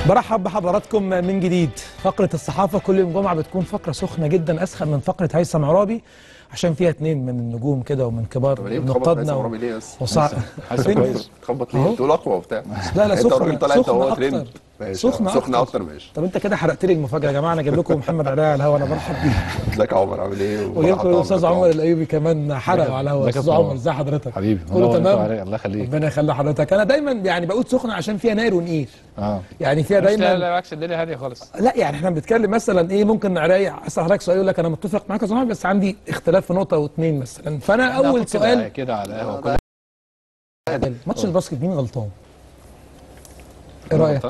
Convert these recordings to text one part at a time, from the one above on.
برحب بحضراتكم من جديد فقرة الصحافة كل يوم جمعة بتكون فقرة سخنة جدا أسخن من فقرة هيثم عرابي عشان فيها اتنين من النجوم كده ومن كبار طب ليه بتخبط نقادنا هيثم و... عرابي ليه بس؟ وصع... حاسس فين؟ كويس. تخبط أهو. ليه؟ تقول اقوى وبتاع لا لا انت سخنة الراجل طالع انت سخنة هو أكتر. ترند ماشي. سخنة سخنه أكتر. اكتر ماشي طب انت كده حرقت لي المفاجأة يا جماعة أنا جايب لكم محمد علاء على الهوا أنا برحب بيه ازيك يا عمر عامل ايه؟ وجايب لكم الأستاذ عمر الأيوبي كمان حرقوا على الهوا ازيك يا أستاذ أستاذ عمر ازي حضرتك؟ حبيبي كله الله تمام؟ عليك الله يخليك ربنا يخلي حضرتك أنا دايما يعني بقول سخنة عشان فيها نار ونقير اه يعني فيها بس لا دايما لا بالعكس الدنيا هاديه خالص لا يعني احنا بنتكلم مثلا ايه ممكن نريح اسال حضرتك سؤال يقول لك انا متفق معاك يا زميلي بس عندي اختلاف في نقطه او اتنين مثلا فانا اول ناخد كده- سؤال كده على القهوه كل ماتش الباسكت مين غلطان؟ ايه رايك؟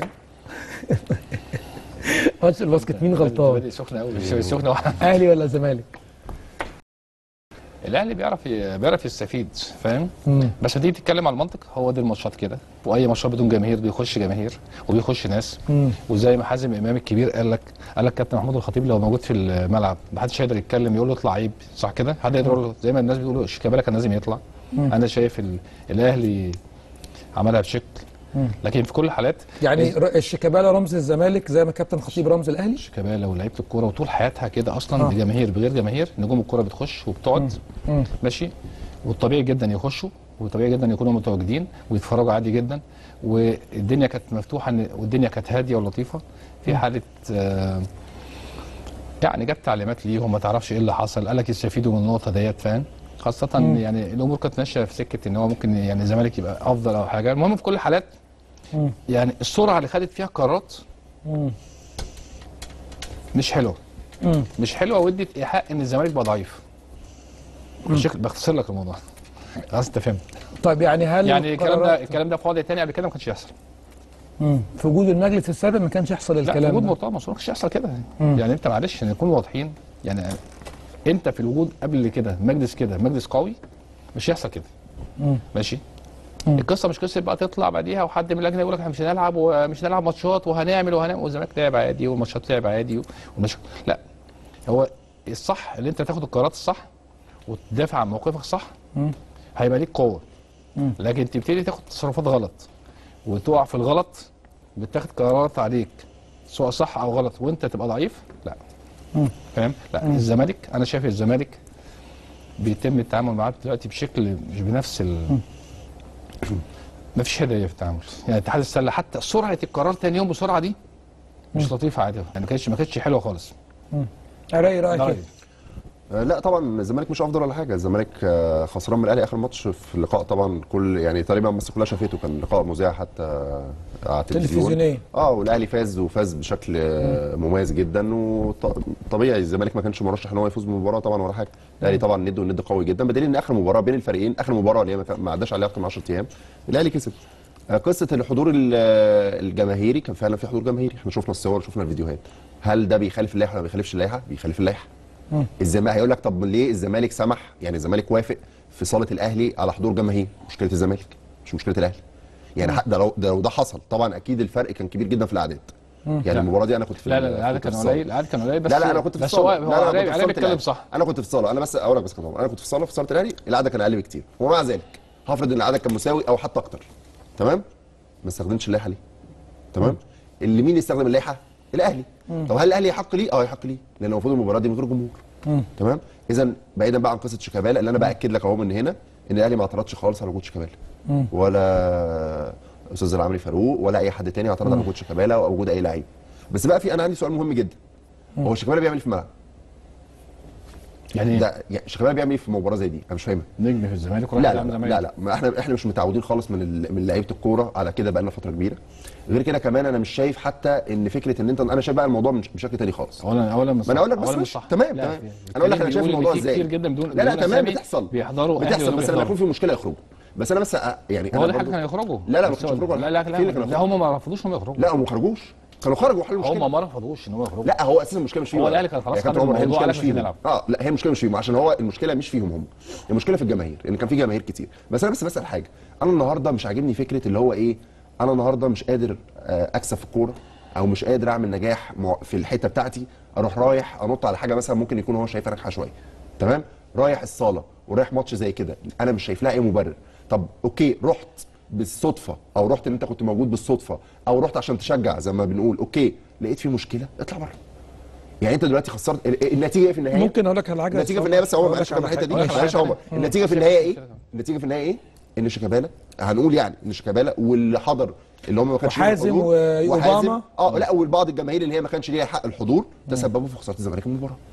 ماتش الباسكت مين غلطان؟ بادئ سخنه قوي سخنه واحده اهلي ولا زمالك؟ الاهلي بيعرف ي- بيعرف يستفيد فاهم مم. بس هتيجي تتكلم على المنطق هو دي الماتشات كده واي ماتشات بدون جماهير بيخش جماهير وبيخش ناس مم. وزي ما حازم امام الكبير قال لك قال لك كابتن محمود الخطيب لو موجود في الملعب محدش هيقدر يتكلم يقول له اطلع عيب صح كده حد يقدر يقول له زي ما الناس بيقولوا شيكابالا كان لازم يطلع انا شايف ال- الاهلي عملها بشكل لكن في كل الحالات يعني ر- الشيكابالا رمز الزمالك زي ما كابتن خطيب رمز الاهلي؟ شيكابالا ولاعيبه الكوره وطول حياتها كده اصلا آه. بجماهير بغير جماهير نجوم الكوره بتخش وبتقعد مم. ماشي والطبيعي جدا يخشوا وطبيعي جدا يكونوا متواجدين ويتفرجوا عادي جدا والدنيا كانت مفتوحه إن- والدنيا كانت هاديه ولطيفه في حاله آه يعني جت تعليمات ليهم ما تعرفش ايه اللي حصل قال لك يستفيدوا من النقطه ديت فاهم خاصة يعني الامور كانت ماشيه في سكه ان هو ممكن يعني الزمالك يبقى افضل او حاجه المهم في كل الحالات مم. يعني السرعه اللي خدت فيها قرارات مم. مش حلوه مم. مش حلوه وادت ايحاء ان الزمالك بقى ضعيف بشكل بختصر لك الموضوع خلاص انت فهمت طيب يعني هل يعني الكلام ده القرارات- الكلام ده في وضع تاني قبل كده ما كانش يحصل مم. في وجود المجلس السابق ما كانش يحصل لا في الكلام وجود ده. مرتضى منصور ما كانش يحصل كده مم. يعني انت معلش نكون واضحين يعني انت في الوجود قبل كده مجلس كده مجلس قوي مش هيحصل كده مم. ماشي مم. القصه مش قصه بقى تطلع بعديها وحد من اللجنه يقول لك احنا مش هنلعب ومش هنلعب ماتشات وهنعمل وهنعمل والزمالك لعب عادي والماتشات لعب عادي ومش لا هو الصح اللي انت تاخد القرارات الصح وتدافع عن موقفك الصح مم. هيبقى ليك قوه مم. لكن تبتدي تاخد تصرفات غلط وتقع في الغلط بتاخد قرارات عليك سواء صح او غلط وانت تبقى ضعيف لا مم. فاهم لا الزمالك انا شايف الزمالك بيتم التعامل معاه دلوقتي بشكل مش بنفس ال ما فيش هدايا في التعامل يعني اتحاد السله حتى سرعه القرار تاني يوم بسرعه دي مش لطيفه عادي يعني ما كانتش ما كانتش حلوه خالص راي رايك ده إيه؟ رأيي. آه، لا طبعا الزمالك مش افضل ولا حاجه الزمالك آه، خسران من الاهلي اخر ماتش في اللقاء طبعا كل يعني تقريبا مصر كلها شافته كان لقاء مذيع حتى آه، على التلفزيون تلفزيونية. اه والاهلي فاز وفاز بشكل آه، مميز جدا وطبيعي الزمالك ما كانش مرشح ان هو يفوز بالمباراه طبعا ولا حاجه الاهلي طبعا ند وند قوي جدا بدليل ان اخر مباراه بين الفريقين اخر مباراه اللي هي ما كان- ما عداش عليها اكتر من 10 ايام الاهلي كسب آه، قصه الحضور ال- آه، الجماهيري كان فعلا في حضور جماهيري احنا شفنا الصور شفنا الفيديوهات هل ده بيخالف اللائحه ولا ما بيخالفش اللائحه بيخالف اللائحه الزمالك هيقول لك طب ليه الزمالك سمح يعني الزمالك وافق في صاله الاهلي على حضور جماهير مشكله الزمالك مش مشكله الاهلي يعني حتى ده لو ده, لو ده حصل طبعا اكيد الفرق كان كبير جدا في الاعداد يعني المباراه دي انا كنت في لا ال- لا لا العدد كنت في كان الصالة. قليل العدد كان قليل بس لا لا انا كنت في بس هو الصاله هو لا لا قريب أنا كنت في قريب صالة بيتكلم الأهلي. صح انا كنت في الصاله انا بس اقول لك بس كمان انا كنت في الصاله في صاله الاهلي العدد كان اقل بكتير ومع ذلك هفرض ان العدد كان مساوي او حتى اكتر تمام ما استخدمتش اللائحه ليه تمام اللي مين يستخدم اللائحه الاهلي طب هل الاهلي يحق ليه اه يحق ليه لان المفروض المباراه دي من غير جمهور تمام اذا بعيدا بقى عن قصه شيكابالا اللي انا باكد لك اهو من هنا ان الاهلي ما اعترضش خالص على وجود شيكابالا ولا استاذ العمري فاروق ولا اي حد تاني اعترض على وجود شيكابالا او وجود اي لعيب بس بقى في انا عندي سؤال مهم جدا هو شيكابالا بيعمل ايه في الملعب؟ يعني ده يعني شيكابالا بيعمل ايه في مباراه زي دي؟ انا مش فاهمها نجم في الزمالك وراح لا يلعب لا زمالك. لا لا ما احنا احنا مش متعودين خالص من ال- من لعيبه الكوره على كده بقى لنا فتره كبيره غير كده كمان انا مش شايف حتى ان فكره ان انت انا شايف بقى الموضوع من- بشكل تاني خالص اولا اولا مش ما انا اقول لك صح. بس أولاً مش صح. تمام لا، تمام في- انا اقول لك انا بيتكلم شايف بيقول الموضوع إن في ازاي كتير جدا بدون لا لا بدون تمام أسامي بتحصل بيحضروا أهلي بتحصل ولا بس لما بيحضروا. يكون في مشكله يخرجوا بس انا بس أ- يعني هو انا ده حاجه برضو- كانوا يخرجوا لا لا ما بس كانوش هو- يخرجوا لا لا في اللي لا, كانوا لا هم ما رفضوش انهم يخرجوا لا هم ما خرجوش كانوا خرجوا وحلوا المشكله هم ما رفضوش ان هم يخرجوا لا هو اساسا المشكله مش فيهم هو الأهلي كان خلاص يا كابتن خد عمر هي الموضوع المشكله على مش إنه فيهم يلعب. اه لا هي المشكله مش فيهم عشان هو المشكله مش فيهم هم المشكله في الجماهير ان كان في جماهير كتير بس انا بس بسال حاجه انا النهارده مش عاجبني فكره اللي هو ايه انا النهارده مش قادر آه، اكسب في الكوره او مش قادر اعمل نجاح مع- في الحته بتاعتي اروح رايح انط على حاجه مثلا ممكن يكون هو شايفها ناجحه شويه تمام رايح الصاله ورايح ماتش زي كده انا مش شايف لها اي مبرر طب اوكي رحت بالصدفه او رحت ان انت كنت موجود بالصدفه او رحت عشان تشجع زي ما بنقول اوكي لقيت في مشكله اطلع بره يعني انت دلوقتي خسرت ال- النتيجه ايه في النهايه ممكن اقول لك على حاجه النتيجه في النهايه بس يا عمر أقول معلش لك كمل على الحته دي حاجة. ماشي. معلش يا عمر مم. النتيجه في النهايه ايه؟ النتيجه في النهايه ايه؟ ان شيكابالا هنقول يعني ان شيكابالا واللي حضر اللي هم ما كانش ليهم وحازم حضور، وأوباما. وحازم اه لا والبعض الجماهير اللي هي ما كانش ليها حق الحضور تسببوا في خساره الزمالك من المباراه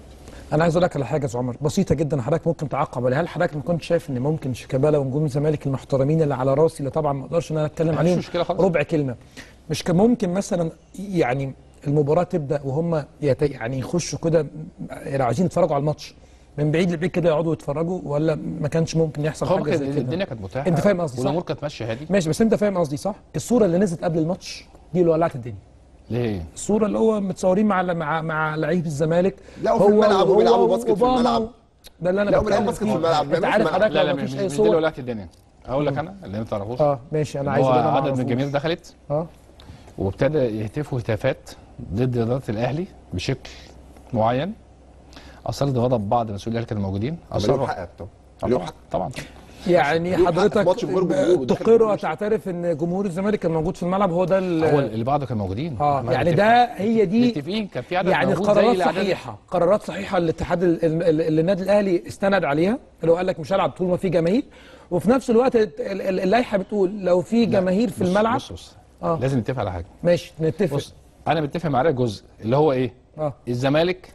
انا عايز اقول لك على حاجه يا عمر بسيطه جدا حضرتك ممكن تعقب عليها هل حضرتك ما كنتش شايف ان ممكن شيكابالا ونجوم الزمالك المحترمين اللي على راسي اللي طبعا ما اقدرش ان انا اتكلم مفيش عليهم مشكلة خالص. ربع كلمه مش كان ممكن مثلا يعني المباراه تبدا وهم يت- يعني يخشوا كده يعني عايزين يتفرجوا على الماتش من بعيد لبعيد كده يقعدوا يتفرجوا ولا ما كانش ممكن يحصل هو حاجه كان زي كده الدنيا كانت متاحه أنت فاهم قصدي صح؟ والامور كانت ماشيه هادي ماشي بس انت فاهم قصدي صح الصوره اللي نزلت قبل الماتش دي اللي ولعت الدنيا ليه؟ الصوره اللي هو متصورين مع مع مع لعيب الزمالك لا، وفي الملعب وهو وبيلعبوا باسكت في وأوباما الملعب. ده اللي انا لا، بتكلم وبيلعبوا باسكت في فيه. الملعب، انت بيعملوا عارف في حضرتك لا لو لا مفيش مش اي مش دي اللي صور ولعت الدنيا اقول لك انا اللي انت ما تعرفوش اه ماشي انا إن عايز هو اللي أنا ما عدد من أعرفوش. الجماهير دخلت اه وابتدى يهتفوا هتافات ضد اداره الاهلي بشكل معين اثارت غضب بعض مسؤولي الاهلي كانوا موجودين ليهم اثاروا حق يا كابتن ليهم حق طبعا يعني ليه حق في حضرتك ماتش من غير جمهور ودخل تقر جمهور. وتعترف ان جمهور الزمالك كان موجود في الملعب هو ده ال- هو اللي بعضه كانوا موجودين اه ما يعني متفق- ده هي دي متفقين كان في عدد يعني موجود زي قرارات الأعداد. صحيحه قرارات صحيحه الاتحاد ال- ال- ال- اللي النادي الاهلي استند عليها اللي هو قال لك مش هلعب طول ما في جماهير وفي نفس الوقت ال- ال- اللائحه بتقول لو في جماهير في بص- الملعب بص بص آه. لازم نتفق على حاجه ماشي نتفق بص انا متفق معاه جزء اللي هو ايه اه الزمالك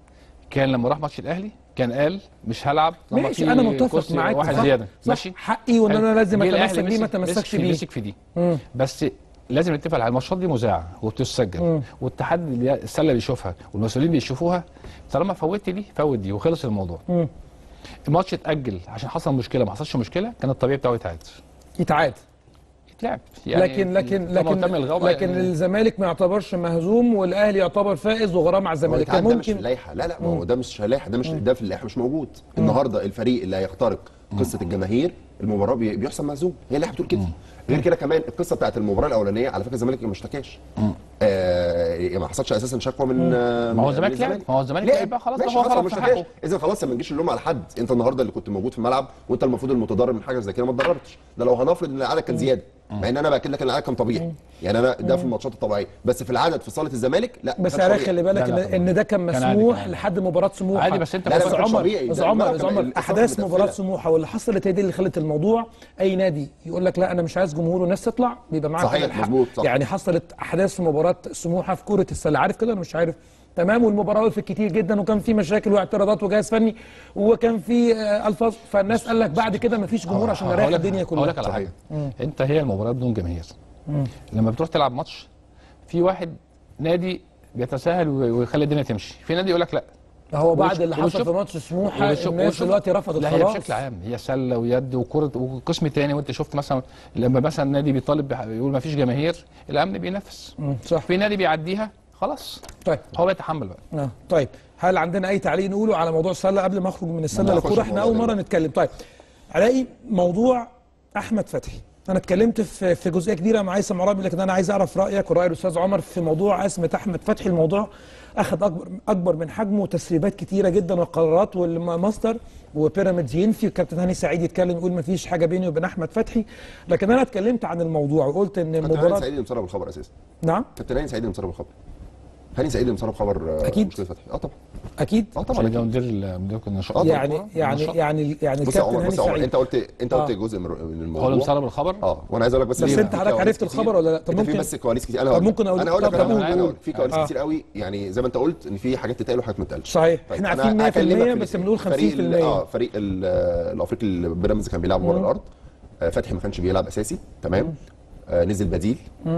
كان لما راح ماتش الاهلي كان قال مش هلعب طالما ماشي في انا متفق كرسي معاك واحد صح زياده صح ماشي حقي وان انا لازم جه الأهلي اتمسك بيه ما مسك- اتمسكش مسك- بيه مسك في دي مم. بس لازم نتفق على الماتشات دي مذاعه وبتسجل والاتحاد اللي- السله بيشوفها والمسؤولين بيشوفوها طالما فوتت دي فوت دي وخلص الموضوع مم. الماتش اتاجل عشان حصل مشكله ما حصلش مشكله كان الطبيعي بتاعه يتعاد يتعاد يتلعب لكن لكن طالما لكن تم الغاء لكن يعني- الزمالك ما يعتبرش مهزوم والاهلي يعتبر فائز وغرام مع هو الزمالك الاتحاد كان ده مش في ممكن اللائحه لا لا ما هو ده مش لائحه ده مش ده في اللائحه مش موجود النهارده الفريق اللي هيخترق قصه الجماهير المباراه بي- بيحسم مهزوم هي اللائحه بتقول كده غير كده كمان القصه بتاعت المباراه الاولانيه على فكره الزمالك ما اشتكاش آه ما حصلش اساسا شكوى من آه ما هو من الزمالك لعب. ما هو الزمالك لعب بقى خلاص، ماشي هو خلاص غلط ما في اشتكاش حقه. اذا خلاص ما نجيش اللوم على حد انت النهارده اللي كنت موجود في الملعب وانت المفروض المتضرر من حاجه زي كده ما اتضررتش ده لو هنفرض ان العدد كان زياده مع ان انا باكد لك ان العدد كان طبيعي يعني انا ده في الماتشات الطبيعيه بس في العدد في صاله الزمالك لا ما بس كانش يا طبيعي. خلي بالك لا، لا، ان ان ده كان كان عادي، مسموح كان عادي. لحد مباراه سموحه عادي، بس أنت لا، لا، بس ما كانش عمر طبيعي. بس ده عمر الملعب بس كان عمر الإصابة احداث متقفلة. مباراه سموحه واللي حصلت هي دي اللي خلت الموضوع اي نادي يقول لك لا انا مش عايز جمهور والناس تطلع بيبقى معاك صحيح، كده الحق. مظبوط، صح. يعني حصلت احداث في مباراه سموحه في كره السله عارف كده انا مش عارف تمام والمباراه وقفت كتير جدا وكان في مشاكل واعتراضات وجهاز فني وكان في آه، الفاظ فالناس قال لك بعد كده مفيش جمهور عشان نريح هقول لك- الدنيا هقول لك كلها على حاجه انت هي المباراه بدون جماهير لما بتروح تلعب ماتش في واحد نادي بيتساهل وي- ويخلي الدنيا تمشي في نادي يقول لك لا هو بعد وش- اللي حصل وشوف- في ماتش سموحه وشوف- الناس وشوف- دلوقتي رفضت لا هي خلاص بشكل عام هي سله ويد وكره وقسم تاني وانت شفت مثلا لما مثلا نادي بيطالب بح- يقول ما فيش جماهير الامن بينفذ مم، صح في نادي بيعديها خلاص طيب هو بيتحمل بقى اه طيب هل عندنا اي تعليق نقوله على موضوع السله قبل ما اخرج من السله لا، أخش للكوره في احنا الموضوع اول ده مره نتكلم طيب الاقي موضوع احمد فتحي انا اتكلمت في في جزئيه كبيره مع هيثم عرابي لكن انا عايز اعرف رايك وراي الاستاذ عمر في موضوع ازمه احمد فتحي الموضوع اخذ اكبر اكبر من حجمه وتسريبات كتيره جدا وقرارات والماستر وبيراميدز ينفي والكابتن هاني سعيد يتكلم يقول ما فيش حاجه بيني وبين احمد فتحي لكن انا اتكلمت عن الموضوع وقلت ان كابتن هاني المباراه سعيد اللي مسرب الخبر اساسا نعم كابتن هاني سعيد اللي مسرب الخبر هاني سعيد اللي مسرب خبر آه، أكيد. مشكله فتحي اه طبعا اكيد اه طبعا عشان أكيد. ده مدير ال- مدير النشاط آه، طبعاً. يعني يعني النشاط. يعني يعني بص يا الكابتن عمر هاني بص يا عمر سعيد انت قلت انت قلت آه. جزء من من هو اللي الموضوع مسرب الخبر اه وانا عايز اقول لك بس بس ليه؟ أنت في حضرتك كواليس عرفت كتير. الخبر ولا لا؟ طب انت في ممكن- بس كواليس كتير انا طب هقول لك. ممكن أقول- انا هقول لك طب انا قول- أنا هقول قول. لك. في كواليس آه. كتير قوي يعني زي ما انت قلت ان في حاجات تتقال وحاجات ما تتقالش صحيح طيب، احنا أنا عارفين 100% هكلمك في بس الاتنين. بنقول فريق ال- 50% اه فريق ال- آه، الافريقي اللي بيراميدز كان بيلعب بره الارض آه، فتحي ما كانش بيلعب اساسي تمام آه نزل بديل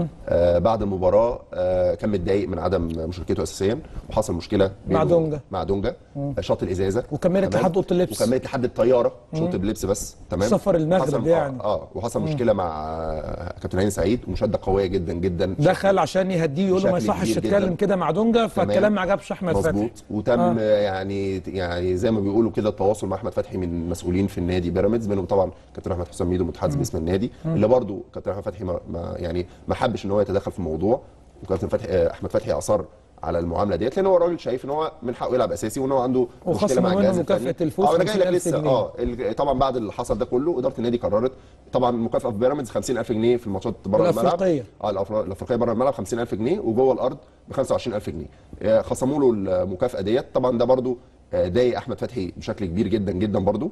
آه بعد المباراه آه كان متضايق من عدم مشاركته اساسيا وحصل مشكله مع بينه- دونجا. مع دونجا آه، شاط الازازه وكملت تمام؟ لحد أوضة اللبس. وكملت لحد الطياره شوط بلبس بس تمام سفر المغرب حصل يعني. اه, آه وحصل مشكله مع آه، كابتن هاني سعيد ومشاده قويه جدا جدا دخل عشان يهديه يقول له ما بشكل يصحش كبير تتكلم جداً. كده مع دونجا فالكلام ما عجبش احمد فتحي مظبوط وتم آه. آه. يعني يعني زي ما بيقولوا كده التواصل مع احمد فتحي من مسؤولين في النادي بيراميدز منهم طبعا كابتن احمد حسام ميدو متحدث باسم النادي اللي برضو كابتن احمد فتحي ما ما يعني ما حبش ان هو يتدخل في الموضوع وكابتن فتحي آه، احمد فتحي اصر على المعامله ديت لان هو الراجل شايف ان هو من حقه يلعب اساسي وان هو عنده وخصم مشكله مع منه الجهاز مكافأة الفني. الفوز اه انا جاي لك 50,000 لسه جنيه. اه ال- طبعا بعد اللي حصل ده كله اداره النادي قررت طبعا مكافاه في بيراميدز 50000 جنيه في الماتشات بره الملعب الأفريقية. اه الأفر- الافريقيه بره الملعب 50000 جنيه وجوه الارض ب 25000 جنيه آه، خصموا له المكافاه ديت طبعا ده برضو آه، ضايق احمد فتحي بشكل كبير جدا جدا برضو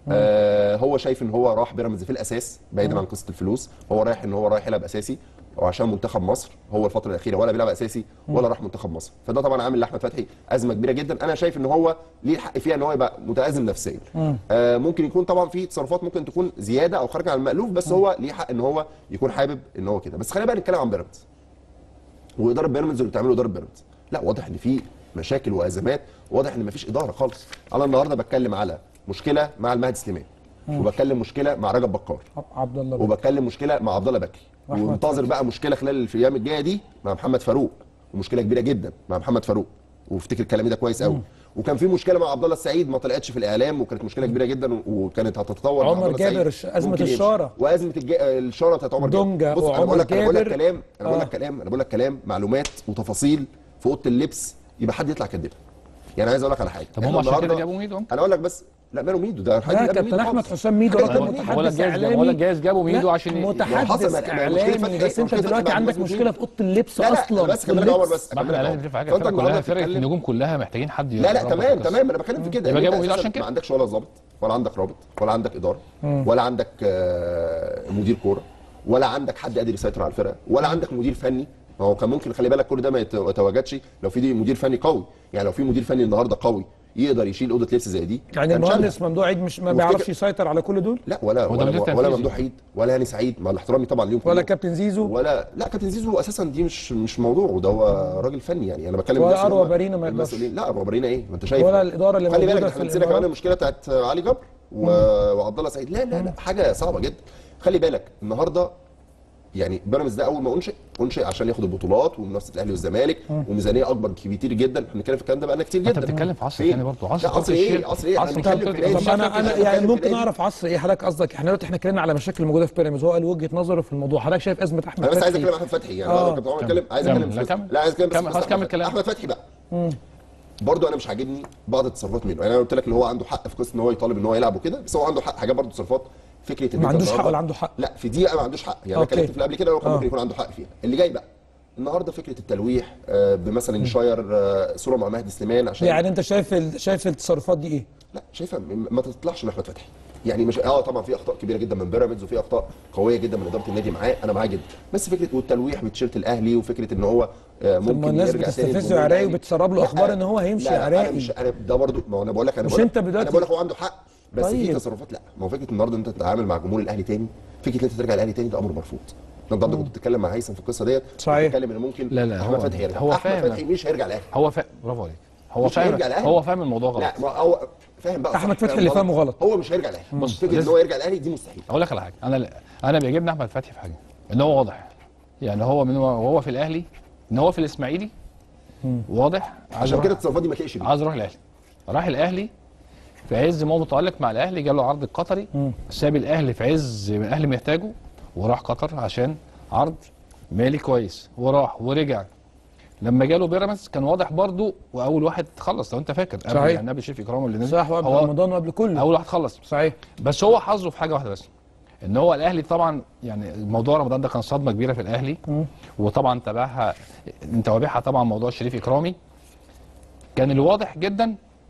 آه هو شايف ان هو راح بيراميدز في الاساس بعيدا عن قصه الفلوس هو رايح ان هو رايح يلعب اساسي وعشان منتخب مصر هو الفتره الاخيره ولا بيلعب اساسي ولا راح منتخب مصر فده طبعا عامل لاحمد فتحي ازمه كبيره جدا انا شايف ان هو ليه الحق فيها ان هو يبقى متازم نفسيا آه ممكن يكون طبعا في تصرفات ممكن تكون زياده او خارجه عن المالوف بس هو ليه حق ان هو يكون حابب ان هو كده بس خلينا بقى نتكلم عن بيراميدز واداره بيراميدز اللي بتعمله اداره بيراميدز لا واضح ان في مشاكل وازمات واضح ان مفيش اداره خالص انا النهارده بتكلم على مشكله مع المهدي سليمان وبتكلم مشكله مع رجب بكار عبد الله بن. وبتكلم مشكله مع عبد الله بكري وأحمد ومنتظر بقى مشكله خلال الايام الجايه دي مع محمد فاروق ومشكله كبيره جدا مع محمد فاروق وافتكر كلامي ده كويس قوي وكان في مشكله مع عبد الله السعيد ما طلعتش في الاعلام وكانت مشكله كبيره جدا وكانت هتتطور مع عمر عبد الله السعيد. جابر، الش- أزمة ممكن يمشي. الشارة. وازمه الج... الشاره بتاعت عمر دونجا بص انا وعمر بقول لك انا بقول لك جابر. كلام انا بقول آه. لك كلام انا بقول لك كلام معلومات وتفاصيل في اوضه اللبس يبقى حد يطلع كدبها يعني عايز اقول لك على حاجه طب إحنا هم عشان كده النهاردة- جابوا ميدو انا اقول لك بس لا ماله ميدو ده حد لا قبل كابتن ميدو احمد خالص. حسام ميدو حاجة راجل قبل ميدو. ولا متحدث الجايز- اعلامي ولا الجايز جابوا ميدو لا، عشان ي- ما هو متحدث حصل- ما- ما مشكلة اعلامي فتحي- بس انت مشكلة دلوقتي فتحي عندك مظبوطين. مشكله في اوضه اللبس لا لا اصلا بس في خلينا نعمر اللبس. بس ما احنا أكملك لازم أهو. في حاجه فأنت فرقة النهارده كلها فرقه بتتكلم- النجوم كلها محتاجين حد لا لا يربط تمام القصة. تمام انا بتكلم في كده يبقى إن أنت جابوا ميدو أساساً عشان كده. ما عندكش ولا ظابط ولا عندك رابط ولا عندك اداره ولا عندك آه، مدير كوره ولا عندك حد قادر يسيطر على الفرقه ولا عندك مدير فني ما هو كان ممكن خلي بالك كل ده ما يت- يتواجدش لو في دي مدير فني قوي يعني لو في مدير فني النهارده قوي يقدر يشيل اوضه لبس زي دي يعني كان شالها. المهندس ممدوح عيد مش ما وافتكر- بيعرفش يسيطر على كل دول لا ولا هو ده مدير ولا, ولا تنفيذي. ممدوح عيد ولا هاني سعيد مع الاحترامي طبعا ليهم ولا كلهم. كابتن زيزو ولا لا كابتن زيزو اساسا دي مش مش موضوع وده هو راجل فني يعني انا بتكلم ولا الناس اللي أروى هم برينا ما يقدرش. المسؤولين لا اروى برينا ايه ما انت شايف ولا الإدارة اللي خلي موجودة بالك في احنا نسينا كمان الإمارات. المشكله بتاعت علي جبر و... وعبد الله سعيد لا لا لا حاجه صعبه جدا خلي بالك النهارده يعني بيراميدز ده اول ما انشئ انشئ عشان ياخد البطولات ومنافسه الاهلي والزمالك وميزانيه اكبر كتير جدا احنا بنتكلم في الكلام ده بقالنا كتير انت جدا بتتكلم في عصر فين؟ تاني برضه عصر لا عصر تركي ايه الشيخ. عصر ايه احنا عصر بنتكلم تركي في نادي طب انا شكل- انا بنتكلم يعني في ممكن نادي. اعرف عصر ايه حضرتك قصدك احنا دلوقتي احنا اتكلمنا على مشاكل موجوده في بيراميدز هو قال وجهه نظره في الموضوع حضرتك شايف ازمه احمد انا بس عايز فتحي اتكلم عن احمد فتحي يعني آه. انا كنت عمال كمل. اتكلم عايز كمل. اتكلم لا، في- كمل. لا عايز اتكلم بس كمل. بس خلاص، أحمد كمل فتحي. كلام. احمد فتحي بقى برضه انا مش عاجبني بعض التصرفات منه يعني انا قلت لك اللي هو عنده حق في قصه ان هو يطالب ان هو يلعب وكده بس هو عنده حق حاجات برضه تصرفات فكره ان ما أنت عندوش حق النهاردة- ولا عنده حق؟ لا في دي ما عندوش حق يعني انا أوكي. اتكلمت في اللي قبل كده هو كان آه. ممكن يكون عنده حق فيها اللي جاي بقى النهارده فكره التلويح آه، بمثلا يشير آه، صوره مع مهدي سليمان عشان يعني انت شايف ال... شايف التصرفات دي ايه لا شايفها م- ما تطلعش من احمد فتحي يعني مش اه طبعا في اخطاء كبيره جدا من بيراميدز وفي اخطاء قويه جدا من اداره النادي معاه انا معاه جدا بس فكره والتلويح بتيشيرت الاهلي وفكره ان هو آه، طب ما ممكن الناس يرجع تاني بتستفزه للجمهور عراقي الأهلي. وبتسرب له لا، اخبار ان هو هيمشي لا لا انا عراقي مش انا ده برضو ما هو انا بقول لك انا مش بقول أنت دلوقتي- انا بقول لك هو عنده حق بس في طيب. تصرفات لا ما هو فكره النهارده انت تتعامل مع جمهور الاهلي تاني فكره ان انت ترجع الاهلي تاني ده امر مرفوض ده انت كنت بتتكلم مع هيثم في القصه ديت صحيح. بتتكلم ان ممكن لا، لا، احمد هو- فتحي يرجع هو احمد فاهم. فتحي مش هيرجع الاهلي هو فاهم برافو عليك هو مش فاهم هيرجع الأهلي. هو فاهم الموضوع غلط لا ما هو فاهم بقى أحمد صح، فتحي فاهم اللي فاهمه غلط. هو مش هيرجع الاهلي بص، فكره ان لازم- هو يرجع الاهلي دي مستحيل اقول لك على حاجه انا انا بيعجبني احمد فتحي في حاجه ان هو واضح يعني هو من وهو في الاهلي ان هو في الاسماعيلي واضح عايز عشان يروح- كده التصرفات دي ما تلاقيش بيه عايز يروح الاهلي راح الاهلي في عز ما هو متالق مع الاهلي جاله عرض القطري ساب الاهلي في عز ما الاهلي محتاجه وراح قطر عشان عرض مالي كويس وراح ورجع لما جاله بيراميدز كان واضح برضه واول واحد خلص لو انت فاكر قبل صحيح. يعني قبل شريف اكرام اللي نزل صح وقبل هو رمضان وقبل كله اول واحد خلص صحيح بس هو حظه في حاجه واحده بس ان هو الاهلي طبعا يعني موضوع رمضان ده كان صدمه كبيره في الاهلي وطبعا تابعها توابعها طبعا موضوع شريف اكرامي كان الواضح جدا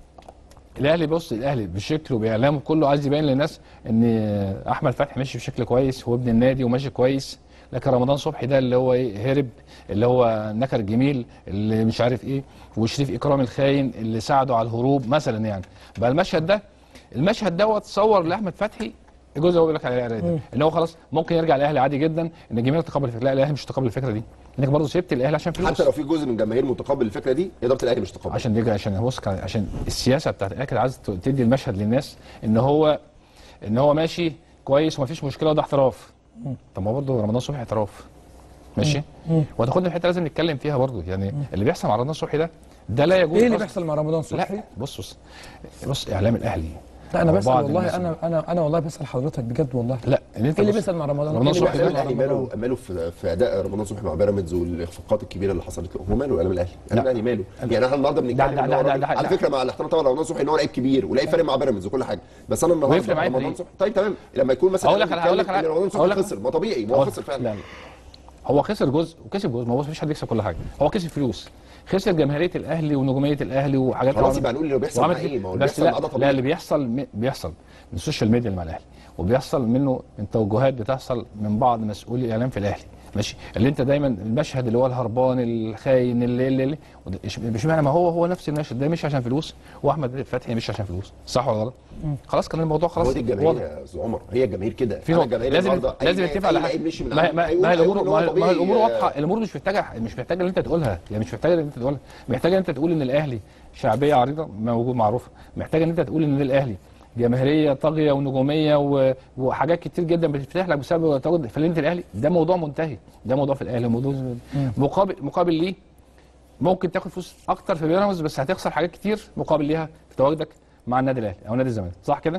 الاهلي بص الاهلي بشكله باعلامه كله عايز يبين للناس ان احمد فتحي ماشي بشكل كويس وابن النادي وماشي كويس لكن رمضان صبحي ده اللي هو ايه هرب اللي هو نكر جميل اللي مش عارف ايه وشريف اكرام الخاين اللي ساعده على الهروب مثلا يعني بقى المشهد ده المشهد دوت صور لاحمد فتحي الجزء اللي هو بيقول لك عليه ده ان هو خلاص ممكن يرجع الاهلي عادي جدا ان الجماهير تقبل الفكره لا الاهلي مش تقبل الفكره دي انك برضه سبت الاهلي عشان فلوس حتى لو في جزء من الجماهير متقبل الفكره دي اداره الاهلي مش تقبل عشان دي عشان بص كان- عشان السياسه بتاعت الاهلي كانت عايز تدي المشهد للناس ان هو ان هو ماشي كويس ومفيش مشكله وده احتراف طب ما برضه رمضان صبحي احتراف ماشي وهتاخدنا في حته لازم نتكلم فيها برضه يعني اللي بيحصل مع رمضان صبحي ده ده لا يجوز ايه اللي أصلاً. بيحصل مع رمضان صبحي لا بص بص بص اعلام الاهلي لا انا أو بسال بعض والله الناس. انا انا انا والله بسال حضرتك بجد والله لا ان انت ايه اللي بص- بيسال مع رمضان رمضان إيه اللي صبحي بيحصل ده مع الاهلي رمضان؟ ماله ماله في, في اداء رمضان صبحي مع بيراميدز والاخفاقات الكبيره اللي حصلت له هو ماله اعلام الاهلي اعلام الاهلي ماله يعني احنا النهارده بنتكلم ده- إن ده- هو ده- راجل- ده- على ده- فكره مع الاحترام طبعا لرمضان صبحي ان هو لعيب كبير ولعيب فارق مع بيراميدز وكل حاجه بس انا النهارده ويفرق معايا في رمضان إيه؟ صبحي طيب تمام لما يكون مثلا هقول لك على- هقول لك بنتكلم على- إن رمضان هقول صبحي لك- خسر ما طبيعي ما هو خسر فعلا لا لا هو خسر جزء وكسب جزء ما هو مفيش حد يكسب كل حاجه هو كسب فلوس خسر جماهيريه الاهلي ونجوميه الاهلي وحاجات خلاص طبعاً. يبقى نقول اللي بيحصل وعمل معاه ايه ما هو اللي بس بيحصل معاه لا, ده لا طبيعي اللي بيحصل م- بيحصل من السوشيال ميديا اللي مع الاهلي وبيحصل منه من توجهات بتحصل من بعض مسؤولي الاعلام في الاهلي ماشي اللي انت دايما المشهد اللي هو الهربان الخاين اللي اللي, اللي وده- إيش- مش معنى ما هو هو نفس المشهد ده مش عشان فلوس واحمد فتحي مش عشان فلوس صح ولا غلط؟ خلاص كان الموضوع خلاص هو دي الجماهير واضح. يا استاذ عمر هي الجماهير كده في أنا نقطة الجماهير لازم النهاردة أي- لازم نتفق أي على لعيب حاجه مشي من ما هي عنده ما هيقول- ما هي هيقول الامور إن هو ما هي- ما هي طبيعي، الامور آه، واضحه الامور مش محتاجه مش محتاجه ان انت تقولها يعني مش محتاجه ان انت تقولها محتاجه ان انت تقول ان الاهلي شعبيه عريضه موجود معروفه محتاجه ان انت تقول ان الاهلي جماهيريه طاغيه ونجوميه و... وحاجات كتير جدا بتفتح لك بسبب تواجد في ليله الاهلي ده موضوع منتهي ده موضوع في الاهلي موضوع مقابل مقابل ليه ممكن تاخد فلوس اكتر في بيراميدز بس هتخسر حاجات كتير مقابل ليها في تواجدك مع النادي الاهلي او نادي الزمالك صح كده؟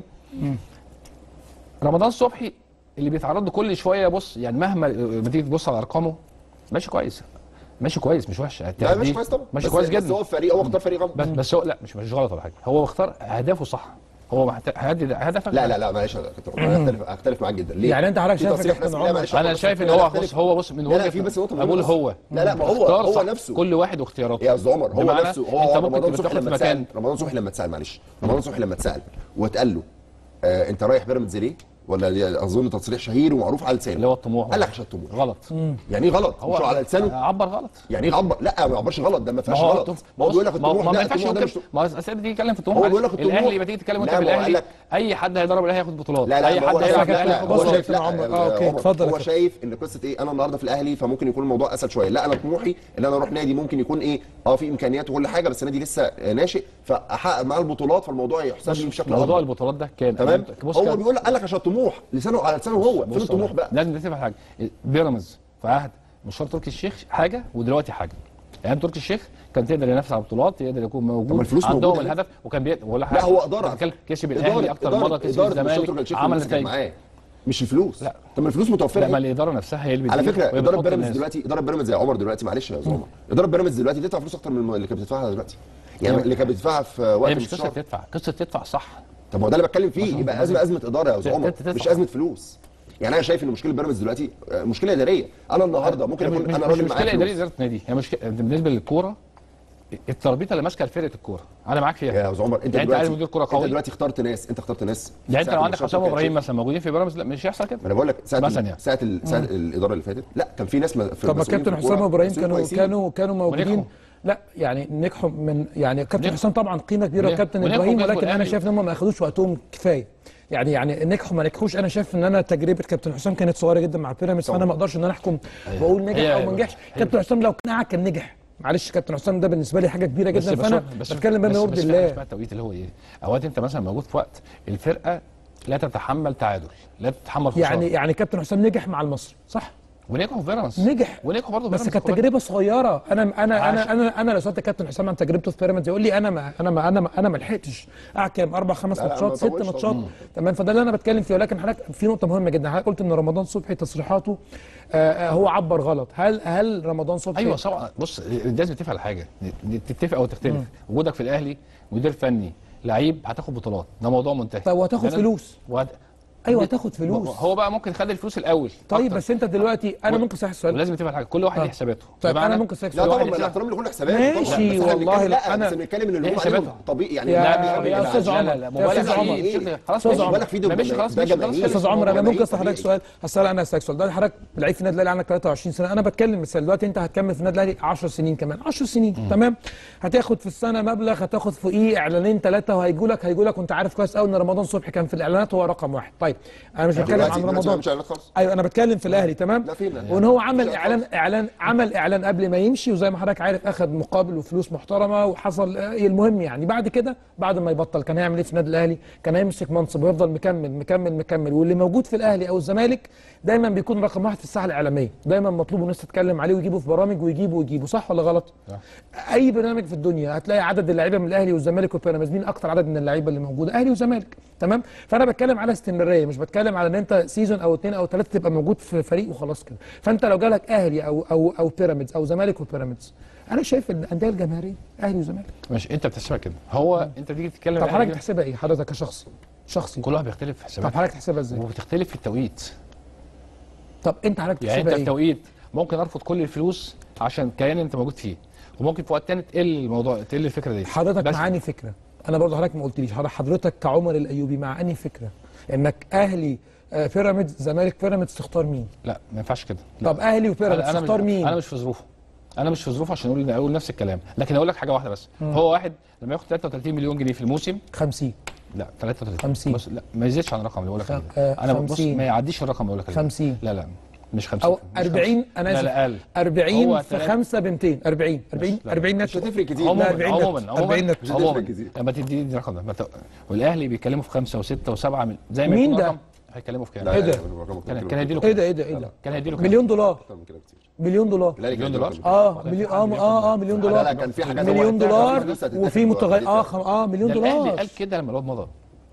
رمضان صبحي اللي بيتعرض له كل شويه بص يعني مهما لما تيجي تبص على ارقامه ماشي كويس ماشي كويس مش وحش لا التهديد ماشي كويس طبعا ماشي بس- كويس بس جدا هو فريق هو اختار فريق غلط بس بس هو لا مش مش غلط ولا حاجه هو اختار اهدافه صح هو محتاج هدف هدفك لا لا لا معلش يا كابتن عمر، انا هختلف هختلف معاك جدا ليه؟ يعني أنت حضرتك في شايف تصريح يا كابتن رسمي- لا، عمر- معلش، انا بس شايف ان أنا هو هختلف. بص هو بص من لا، لا، وجهه في بس نقطة بقول مهمة بس. هو لا، لا، ما هو- اختار هو صح. نفسه. كل واحد واختياراته يا استاذ عمر هو بمعنى نفسه انت هو ممكن رمضان تبقى صبحي تاخد لما مكان اتسال رمضان صبحي لما اتسال معلش رمضان صبحي لما اتسال واتقال له آه انت رايح بيراميدز ليه؟ ولا دي اظن تصريح شهير ومعروف على لسانه اللي هو الطموح قال لك عشان الطموح غلط يعني ايه غلط؟ مش هو على لسانه عبر غلط يعني ايه عبر لا ما يعبرش غلط ده ما ما فيهاش هو غلط ما هو بيقول لك ما هو- الطموح ما لا ينفعش الطموح ده يقول مش كده. ما هو أصل بتيجي تتكلم في الطموح هو معلش. بيقول لك الطموح- الاهلي بتيجي تتكلم وانت لا، في ما هو قال الاهلي لك- اي حد هيضرب الاهلي هياخد بطولات لا لا اي ما حد هو هيلعب شايف- الاهلي لا، هياخد هو بص يا بطولات شايف كابتن لا، عمر. آه، آه، أوكي، عمر، اتفضل يا هو كابتن. شايف ان قصه ايه انا النهارده في الاهلي فممكن يكون الموضوع اسهل شويه لا انا طموحي ان انا اروح نادي ممكن يكون ايه اه في امكانيات وكل حاجه بس نادي لسه آه، ناشئ فاحقق معاه البطولات فالموضوع يحسب لي بشكل موضوع افضل البطولات ده كان تمام بص هو كان- بيقول قال لك عشان طموح لسانه على لسانه هو فين بص الطموح أنا- بقى لازم نتفق على حاجه بيراميدز في عهد مشوار تركي الشيخ حاجه ودلوقتي حاجه ايام تركي الشيخ كان تقدر ينافس على بطولات يقدر يكون طب ما موجود الفلوس عندهم موجودة. الهدف وكان بي... ولا لا هو اداره بتتكلم كسب إدارة- الاهلي اكتر إدارة- مره كسب إدارة مشروع تركي الزمالك الشيخ عمل اللي كانت نتائج معاه مش الفلوس لا. طب ما الفلوس متوفره لما إيه؟ الاداره نفسها هي اللي على بتدير فكره وهي اداره بتحط بيراميدز الناس. دلوقتي اداره بيراميدز يا عمر دلوقتي معلش يا زوما اداره بيراميدز دلوقتي بتدفع فلوس اكتر من اللي كانت بتدفعها دلوقتي يعني هي- اللي كانت بتدفعها في وقت هي مش قصه الانتشار تدفع قصه تدفع صح طب ما هو ده اللي بتكلم فيه يبقى ازمه ازمه اداره يا ت- زوما ت- تدفع. مش ازمه فلوس يعني انا شايف ان مشكله بيراميدز دلوقتي آه، مشكله اداريه انا النهارده ممكن هي مش- اكون مش- انا مش راجل مشكله معايا اداريه فلوس اداره نادي هي مشكله بالنسبه للكوره التربيطه اللي ماسكه فرقه الكوره انا معاك فيها يا استاذ عمر انت يعني انت عايز دلوقتي مدير كوره انت قوي دلوقتي اخترت ناس انت اخترت ناس يعني انت ساعة لو عندك الماتشات حسام كانت ابراهيم شيء. مثلا موجودين في بيراميدز لا مش هيحصل كده ما انا بقول لك ساعه مثلا ال- يعني. ساعه ال- ساعه الاداره اللي فاتت لا كان في ناس م- في طب ما مسؤولين كابتن في الكورة حسام ابراهيم مسؤولين كانوا كويسين. كانوا كانوا موجودين ونجحوا. لا يعني نجحوا من يعني كابتن نجحوا. حسام طبعا قيمه كبيره ونجحوا. وكابتن ونجحوا ابراهيم وكسبوا ولكن انا الأهلي. شايف ان هم ما اخدوش وقتهم كفايه يعني يعني نجحوا ما نجحوش انا شايف ان انا تجربه كابتن حسام كانت صغيره جدا مع بيراميدز فانا ما اقدرش ان انا احكم واقول نجح هي- او ما نجحش هي- كابتن حسام لو كان قاعد كان نجح معلش كابتن حسام ده بالنسبه لي حاجه كبيره بس جدا بس فانا بس بتكلم بما بس- يرضي بس في حاجة الله اسمها التوقيت اللي هو ايه اوقات انت مثلا موجود في وقت الفرقه لا تتحمل تعادل لا تتحمل خساره يعني يعني كابتن حسام نجح مع المصري صح ونجحوا في بيراميدز نجح ونجحوا برضه بس بيراميدز كانت خد بالك. تجربه صغيره انا انا عاش. انا انا انا لو سالت كابتن حسام عن تجربته في بيراميدز يقول لي انا ما انا ما انا ما انا ما لحقتش قعد كام اربع خمس لا، لا، ماتشات ما ست طولش ماتشات طبعاً. تمام فده اللي انا بتكلم فيه ولكن حضرتك في نقطه مهمه جدا حضرتك قلت ان رمضان صبحي تصريحاته آه، آه، هو عبر غلط هل هل رمضان صبحي ايوه طبعا بص الناس بتتفق على حاجه تتفق او تختلف وجودك في الاهلي مدير فني لعيب هتاخد بطولات ده موضوع منتهي طب وهتاخد ده- فلوس وهت... ايوه هتاخد فلوس هو بقى ممكن خد الفلوس الاول طيب أكتر. بس انت دلوقتي انا و- ممكن اسالك سؤال ولازم نتفق على حاجه كل واحد آه. ليه حساباته طيب بمعنى- انا ممكن اسالك لا سؤال طبعا واحد ما يحسب- الاحترام لكل حسابات ماشي، طبعاً. بس إحنا والله بنتكلم- لا، لا أنا- بس بنتكلم ان اللي ليه بيقولوا عليه حساباتها؟ طبيعي يعني يا- لا يا بيعمل يا كده أستاذ عشان- عمر، لا لا يا مبالغ أستاذ عمر. فيه. إيه؟ خلاص أستاذ ماشي. عمر. بالك فيه ده ماشي خلاص ده ماشي خلاص جماهير. خلاص. استاذ عمر انا جماهير ممكن اسال طبيعي. حضرتك سؤال هسال انا اسالك سؤال دلوقتي حضرتك لعيب في النادي الاهلي عندك 23 سنه انا بتكلم مثال دلوقتي انت هتكمل في النادي الاهلي 10 سنين كمان 10 سنين تمام هتاخد في السنه مبلغ هتاخد فوقيه اعلانين ثلاثه وهيجوا لك هيجوا لك وانت عارف كويس قوي ان رمضان صبحي كان في الاعلانات هو رقم واحد طيب انا مش بتكلم دلوقتي- عن دلوقتي ما رمضان بنعملش إعلانات خالص. ايوه انا بتكلم في الاهلي تمام لا فين؟ وان هو عمل مش اعلان خالص. اعلان عمل اعلان قبل ما يمشي وزي ما حضرتك عارف اخذ مقابل وفلوس محترمه وحصل آه، المهم يعني بعد كده بعد ما يبطل كان هيعمل ايه في النادي الاهلي كان هيمسك منصب ويفضل مكمل مكمل مكمل واللي موجود في الاهلي او الزمالك دايما بيكون رقم واحد في الساحه الاعلاميه دايما مطلوب الناس تتكلم عليه ويجيبه في برامج ويجيبه ويجيبه صح ولا غلط اي برنامج في الدنيا هتلاقي عدد اللعيبه من الاهلي والزمالك وبيراميدز مين اكتر عدد من اللعيبه اللي موجوده اهلي وزمالك تمام فانا بتكلم على استمراريه مش بتكلم على ان انت سيزون او اثنين او ثلاثه تبقى موجود في فريق وخلاص كده فانت لو جالك اهلي او او او بيراميدز او زمالك وبيراميدز انا شايف ان الانديه الجماهيريه اهلي وزمالك مش انت بتحسبها كده هو انت تيجي تتكلم طب الأهلي حضرتك كده، تحسبها ايه حضرتك كشخص شخصي كل واحد بيختلف في طب حساباته حضرتك تحسبها ازاي وبتختلف في التوقيت طب انت حضرتك يعني انت تحسبها في ايه توقيت ممكن ارفض كل الفلوس عشان كيان انت موجود فيه وممكن في وقت تاني تقل الموضوع تقل الفكره دي حضرتك بس معاني فكره انا برضه حضرتك ما قلتليش حضرتك- حضرتك كعمر الايوبي مع انهي فكره انك اهلي آه، بيراميدز زمالك بيراميدز تختار مين لا ما ينفعش كده لا. طب اهلي وبيراميدز انا تختار مش مين انا مش في ظروفه انا مش في ظروفه عشان اقول اقول نفس الكلام لكن اقول لك حاجه واحده بس هو واحد لما ياخد 33 مليون جنيه في الموسم 50 لا 33 50. بص لا ما يزيدش عن الرقم اللي بقول لك خ- عليه. آه، انا بص 50. ما يعديش الرقم اللي بقول لك عليه. 50. لا لا مش 50 او مش 40 انا لا اسف لا اقل 40 هو في تلاتة. 5 ب 200 40 40 لا. 40 مش نت هتفرق كتير عموما 40 نت. عموما 40 عموما نت. مش هتفرق عموما كتير. لما تدي دي الرقم ده ما ت- والاهلي بيتكلموا في خمسه وسته وسبعه من- زي ما مين يكون ده؟ رقم هيكلموا في كام؟ لا إيه لا، ده؟ لا، الرقم كان كان كان هيديله ايه كام؟ ده ايه ده ايه ده كان هيديله كام؟ مليون دولار اكتر من كده كتير مليون دولار الأهلي كان مليون هيديله دولار؟ أكتر من اه مليون اه اه اه مليون كده. دولار لا لا كان في حاجات مليون دولار فلوس هتتاخد وفي متغير وهتدفع. اه خم... اه مليون ده الاهلي دولار قال كده لما الواد مضى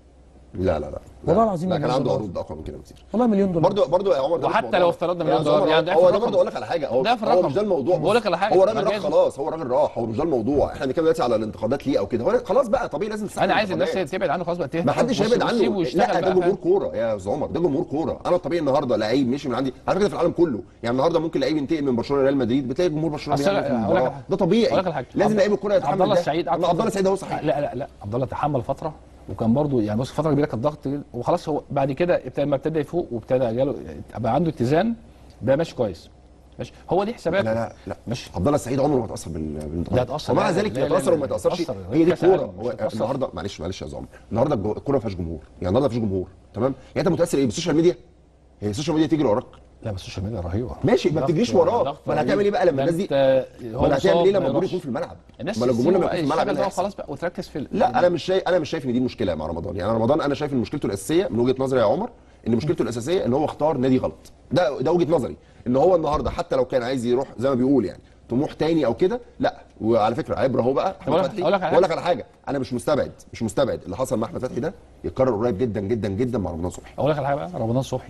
لا لا لا والله لا. العظيم لا كان مليون عنده دولار. عروض اقوى من كده بكتير والله مليون دولار برضه برضه يا عمر ده مش وحتى موضوع. لو افترضنا يا مليون دولار، عمر، يعني ده في هو ده الرقم. برضه اقول لك على حاجه هو ده في هو الرقم. مش ده الموضوع بقول لك على حاجة. هو راجل ما راح جاز- خلاص هو راجل راح هو مش ده الموضوع احنا بنتكلم دلوقتي على الانتقادات ليه او كده هو خلاص بقى طبيعي لازم تستحمل انا عايز الناس الانتقادات. تبعد عنه خلاص بقى ما حدش هيبعد عنه ويسيبه يشتغل لا ده بقى، جمهور فاهم؟ كوره يا استاذ عمر ده جمهور كوره انا الطبيعي النهارده لعيب مشي من عندي على فكره في العالم كله يعني النهارده ممكن لعيب ينتقل من برشلونه لريال مدريد بتلاقي جمهور برشلونه أصل بيعمل في أقول لك المباراه على حاجة. ده طبيعي أقول لك على حاجة. لازم عبد- لعيب الكوره عبد يتحمل الله ده السعيد أما عبد الله السعيد هو صحيح لا لا لا عبد الله تحمل فتره وكان برضو يعني بص فتره كبيره كان ضغط وخلاص هو بعد كده ابتدى لما ابتدى يفوق وابتدى جاله بقى عنده اتزان بقى ماشي كويس ماشي هو دي حسابات لا لا لا ماشي عبد الله السعيد عمره ما اتاثر بال- بالانتقاد لا اتأثر. ومع لا، ذلك لا، لا، يتاثر لا، وما لا، يتاثرش يتأثر. هي دي كأس الكوره عالم، مش هو هيتأثر. النهارده معلش معلش يا زعمر النهارده الجو- الكوره ما فيهاش جمهور يعني النهارده ما فيش جمهور تمام يعني انت متاثر ايه بالسوشيال ميديا هي السوشيال ميديا تجري وراك لا بس السوشيال ميديا رهيبه ماشي ما ضغط- بتجريش وراه ضغط ما انا رهيب. هتعمل ايه بقى لما ده الناس دي أنت- هو ما انا هتعمل مصاب، ايه ما لما الجمهور يروحش. يكون في الملعب الناس ما لو الجمهور لما تسيبه يكون في بقى الملعب إيه يشتغل اللي بقى هيحصل؟ خلاص بقى وتركز في ال- لا انا مش شايف انا مش شايف ان دي مشكله مع رمضان يعني رمضان انا شايف ان مشكلته الاساسيه من وجهه نظري يا عمر ان مشكلته الاساسيه ان هو اختار نادي غلط ده ده وجهه نظري ان هو النهارده حتى لو كان عايز يروح زي ما بيقول يعني طموح تاني او كده لا وعلى فكره عبره اهو بقى أقول احمد لك- فتحي أقول لك على اقول لك على حاجه انا مش مستبعد مش مستبعد اللي حصل مع احمد فتحي ده يتكرر قريب جدا جدا جدا مع رمضان صبحي اقول لك على حاجه بقى رمضان صبحي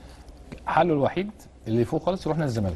حله الوحيد اللي فوق خالص يروح نادي الزمالك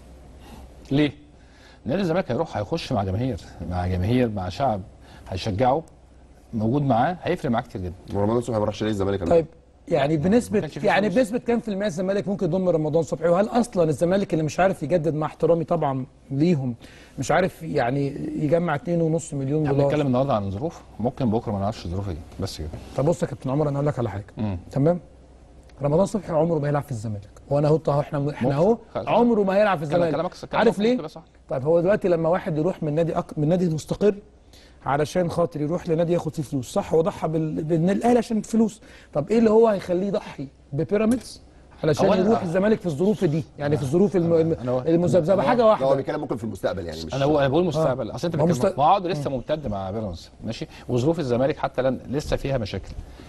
ليه؟ نادي الزمالك هيروح هيخش مع جماهير مع جماهير مع شعب هيشجعه موجود معاه هيفرق معاه كتير جدا ورمضان صبحي ما راحش ليه الزمالك طيب يعني بنسبة كانش فيه يعني فلوس. بنسبة كام في المية الزمالك ممكن يضم رمضان صبحي وهل أصلا الزمالك اللي مش عارف يجدد مع احترامي طبعا ليهم مش عارف يعني يجمع 2.5 مليون احنا دولار بنتكلم النهارده عن ظروف ممكن بكره ما نعرفش الظروف ايه بس كده طب بص يا كابتن عمر انا اقول لك على حاجه مم. تمام رمضان صبحي عمره ما هيلعب في الزمالك وانا اهو اهو احنا احنا اهو خلاص. عمره ما هيلعب في كلام- الزمالك كلامك كلامك عارف ممكن ليه تبقى صح. طيب هو دلوقتي لما واحد يروح من نادي أك... من نادي مستقر علشان خاطر يروح لنادي ياخد فيه فلوس صح هو ضحى بال... بالنادي الاهلي عشان الفلوس طب ايه اللي هو هيخليه يضحي ببيراميدز علشان أولا- يروح الزمالك في الظروف دي يعني في الظروف الم... الم- أنا- المذبذبه أنا- حاجه لا هو واحده بيتكلم ممكن في المستقبل يعني مش انا بقول انا بقول مستقبل اصل انت ما هو بتتكلم مست- ما عقده لسه ممتد مع بيراميدز ماشي وظروف الزمالك حتى لن لسه فيها مشاكل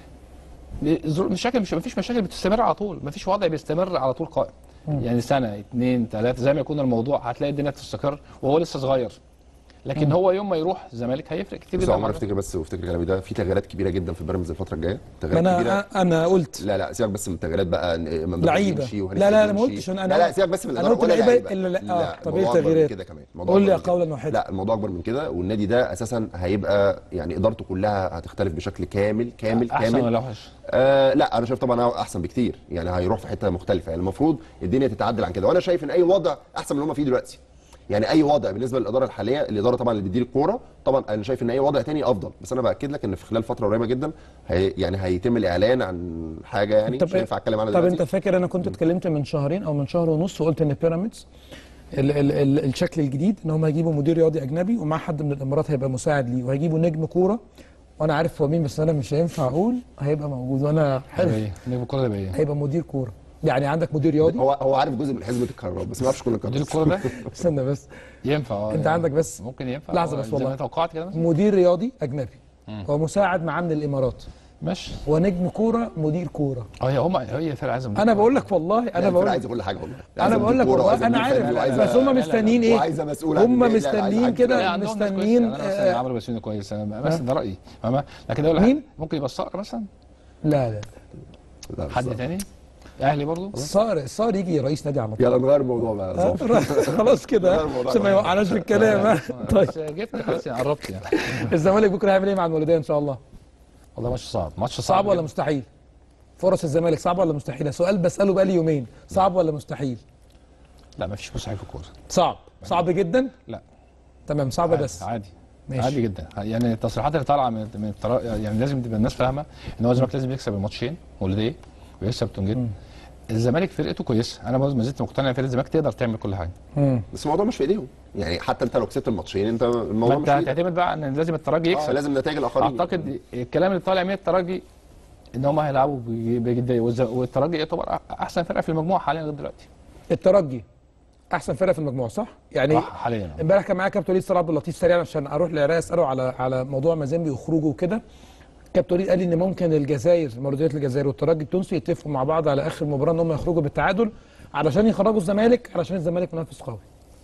ظروف- مشاكل مش مفيش مشاكل بتستمر على طول مفيش وضع بيستمر على طول قائم يعني سنه اثنين ثلاثه زي ما يكون الموضوع هتلاقي الدنيا تستقر وهو لسه صغير لكن هو يوم ما يروح الزمالك هيفرق كتير بس جدا عمر معاه. افتكر بس وافتكر كلامي ده في تغييرات كبيره جدا في بيراميدز الفتره الجايه تغييرات ما كبيره انا انا قلت لا لا سيبك بس من التغييرات بقى إن ممدوح لعيبة. يمشي وهنسي لا، لا، أنا ما يمشي. قلتش، أنا- لا لا سيبك بس من أنا الاداره قلت ولا لعيبة لعيبة. إلا- لا، آه، طب إيه الموضوع أكبر من التغييرات؟ كده كمان الموضوع قول لي أكبر من قولا كده. واحدا. لا الموضوع اكبر من كده والنادي ده اساسا هيبقى يعني ادارته كلها هتختلف بشكل كامل كامل احسن كامل ولا وحش آه لا انا شايف طبعا هو احسن بكتير يعني هيروح في حته مختلفه يعني المفروض الدنيا تتعدل عن كده وانا شايف ان اي وضع احسن من اللي هم فيه دلوقتي يعني اي وضع بالنسبه للاداره الحاليه الاداره طبعا اللي بتدير الكوره طبعا انا شايف ان اي وضع تاني افضل بس انا باكد لك ان في خلال فتره قريبه جدا هي يعني هيتم الاعلان عن حاجه يعني طب مش هينفع اتكلم عنها طب دلوقتي انت فاكر انا كنت اتكلمت من شهرين او من شهر ونص وقلت ان بيراميدز ال ال ال الشكل الجديد ان هم هيجيبوا مدير رياضي اجنبي ومع حد من الامارات هيبقى مساعد ليه وهيجيبوا نجم كوره وانا عارف هو مين بس انا مش هينفع اقول هيبقى موجود وانا هيبقى حلو ايه؟ نجم الكوره ده يبقى ايه؟ هيبقى مدير كوره يعني عندك مدير رياضي هو هو عارف جزء من حزمه الكهرباء بس ما يعرفش كل مدير الكهرباء الكوره ده استنى بس ينفع اه انت يعني عندك بس ممكن ينفع لحظة آه، بس زي والله. ما توقعت كده مثلا مدير رياضي اجنبي ومساعد معاه من الامارات ماشي ونجم كوره مدير كوره اه هي هم هي فرقه عايزه انا بقول لك والله انا انا بقول عايز كل حاجه والله انا عايزة بقول لك مدير كورة والله وعايزة انا مدير فني عارف وعايزة- بس هم لا، لا، مستنيين ايه وعايزه مسؤول عن هم النادي، لا، لا، عايزة مستنيين حاجة كده لا عندهم ناس مستنيين كويسة. انا مثلا آه، عمرو بسيوني كويس انا بس ده رايي فاهمة لكن اقول لك مين؟ ممكن يبقى الصقر مثلا لا لا لا، حد بس- تاني اهلي برضه الصقر الصقر يجي رئيس نادي على طول يلا نغير الموضوع بقى آه، صح. خلاص كده لا، الموضوع عشان ما ده. يوقعناش في الكلام آه. طيب بس جبت خلاص يعني قربت يعني الزمالك بكره هيعمل ايه مع المولوديه ان شاء الله والله ماتش صعب ماتش صعب صعب ولا جداً. مستحيل فرص الزمالك صعبه ولا مستحيله سؤال بساله بقالي يومين صعب ولا مستحيل لا مفيش مستحيل في الكوره صعب صعب جدا لا تمام صعبه بس عادي ماشي. عادي جدا يعني التصريحات اللي طالعه من من الطرا... يعني لازم تبقى الناس فاهمه ان هو الزمالك لازم يكسب الماتشين مولوديه ويكسب تونجيت الزمالك فرقته كويسه انا برضه ما زلت مقتنع ان فرقه الزمالك تقدر تعمل كل حاجه بس الموضوع مش في ايديهم يعني حتى انت لو كسبت الماتشين انت ما الموضوع انت مش في ايدك هتعتمد بقى ان لازم الترجي آه، يكسب لازم نتائج الاخرين اعتقد الكلام اللي طالع من الترجي ان هم هيلعبوا ب- بجديه والز- والترجي يعتبر أ- احسن فرقه في المجموعه حاليا لغايه دلوقتي الترجي احسن فرقه في المجموعه صح يعني صح حاليا آه. امبارح كان معايا كابتن وليد صلاح عبد اللطيف سريعا عشان اروح العراق اساله على على موضوع مازيمبي وخروجه وكده كابتن وليد قال لي ان ممكن الجزائر مولوديه الجزائر والترجي التونسي يتفقوا مع بعض على اخر مباراه ان هم يخرجوا بالتعادل علشان يخرجوا الزمالك علشان الزمالك منافس قوي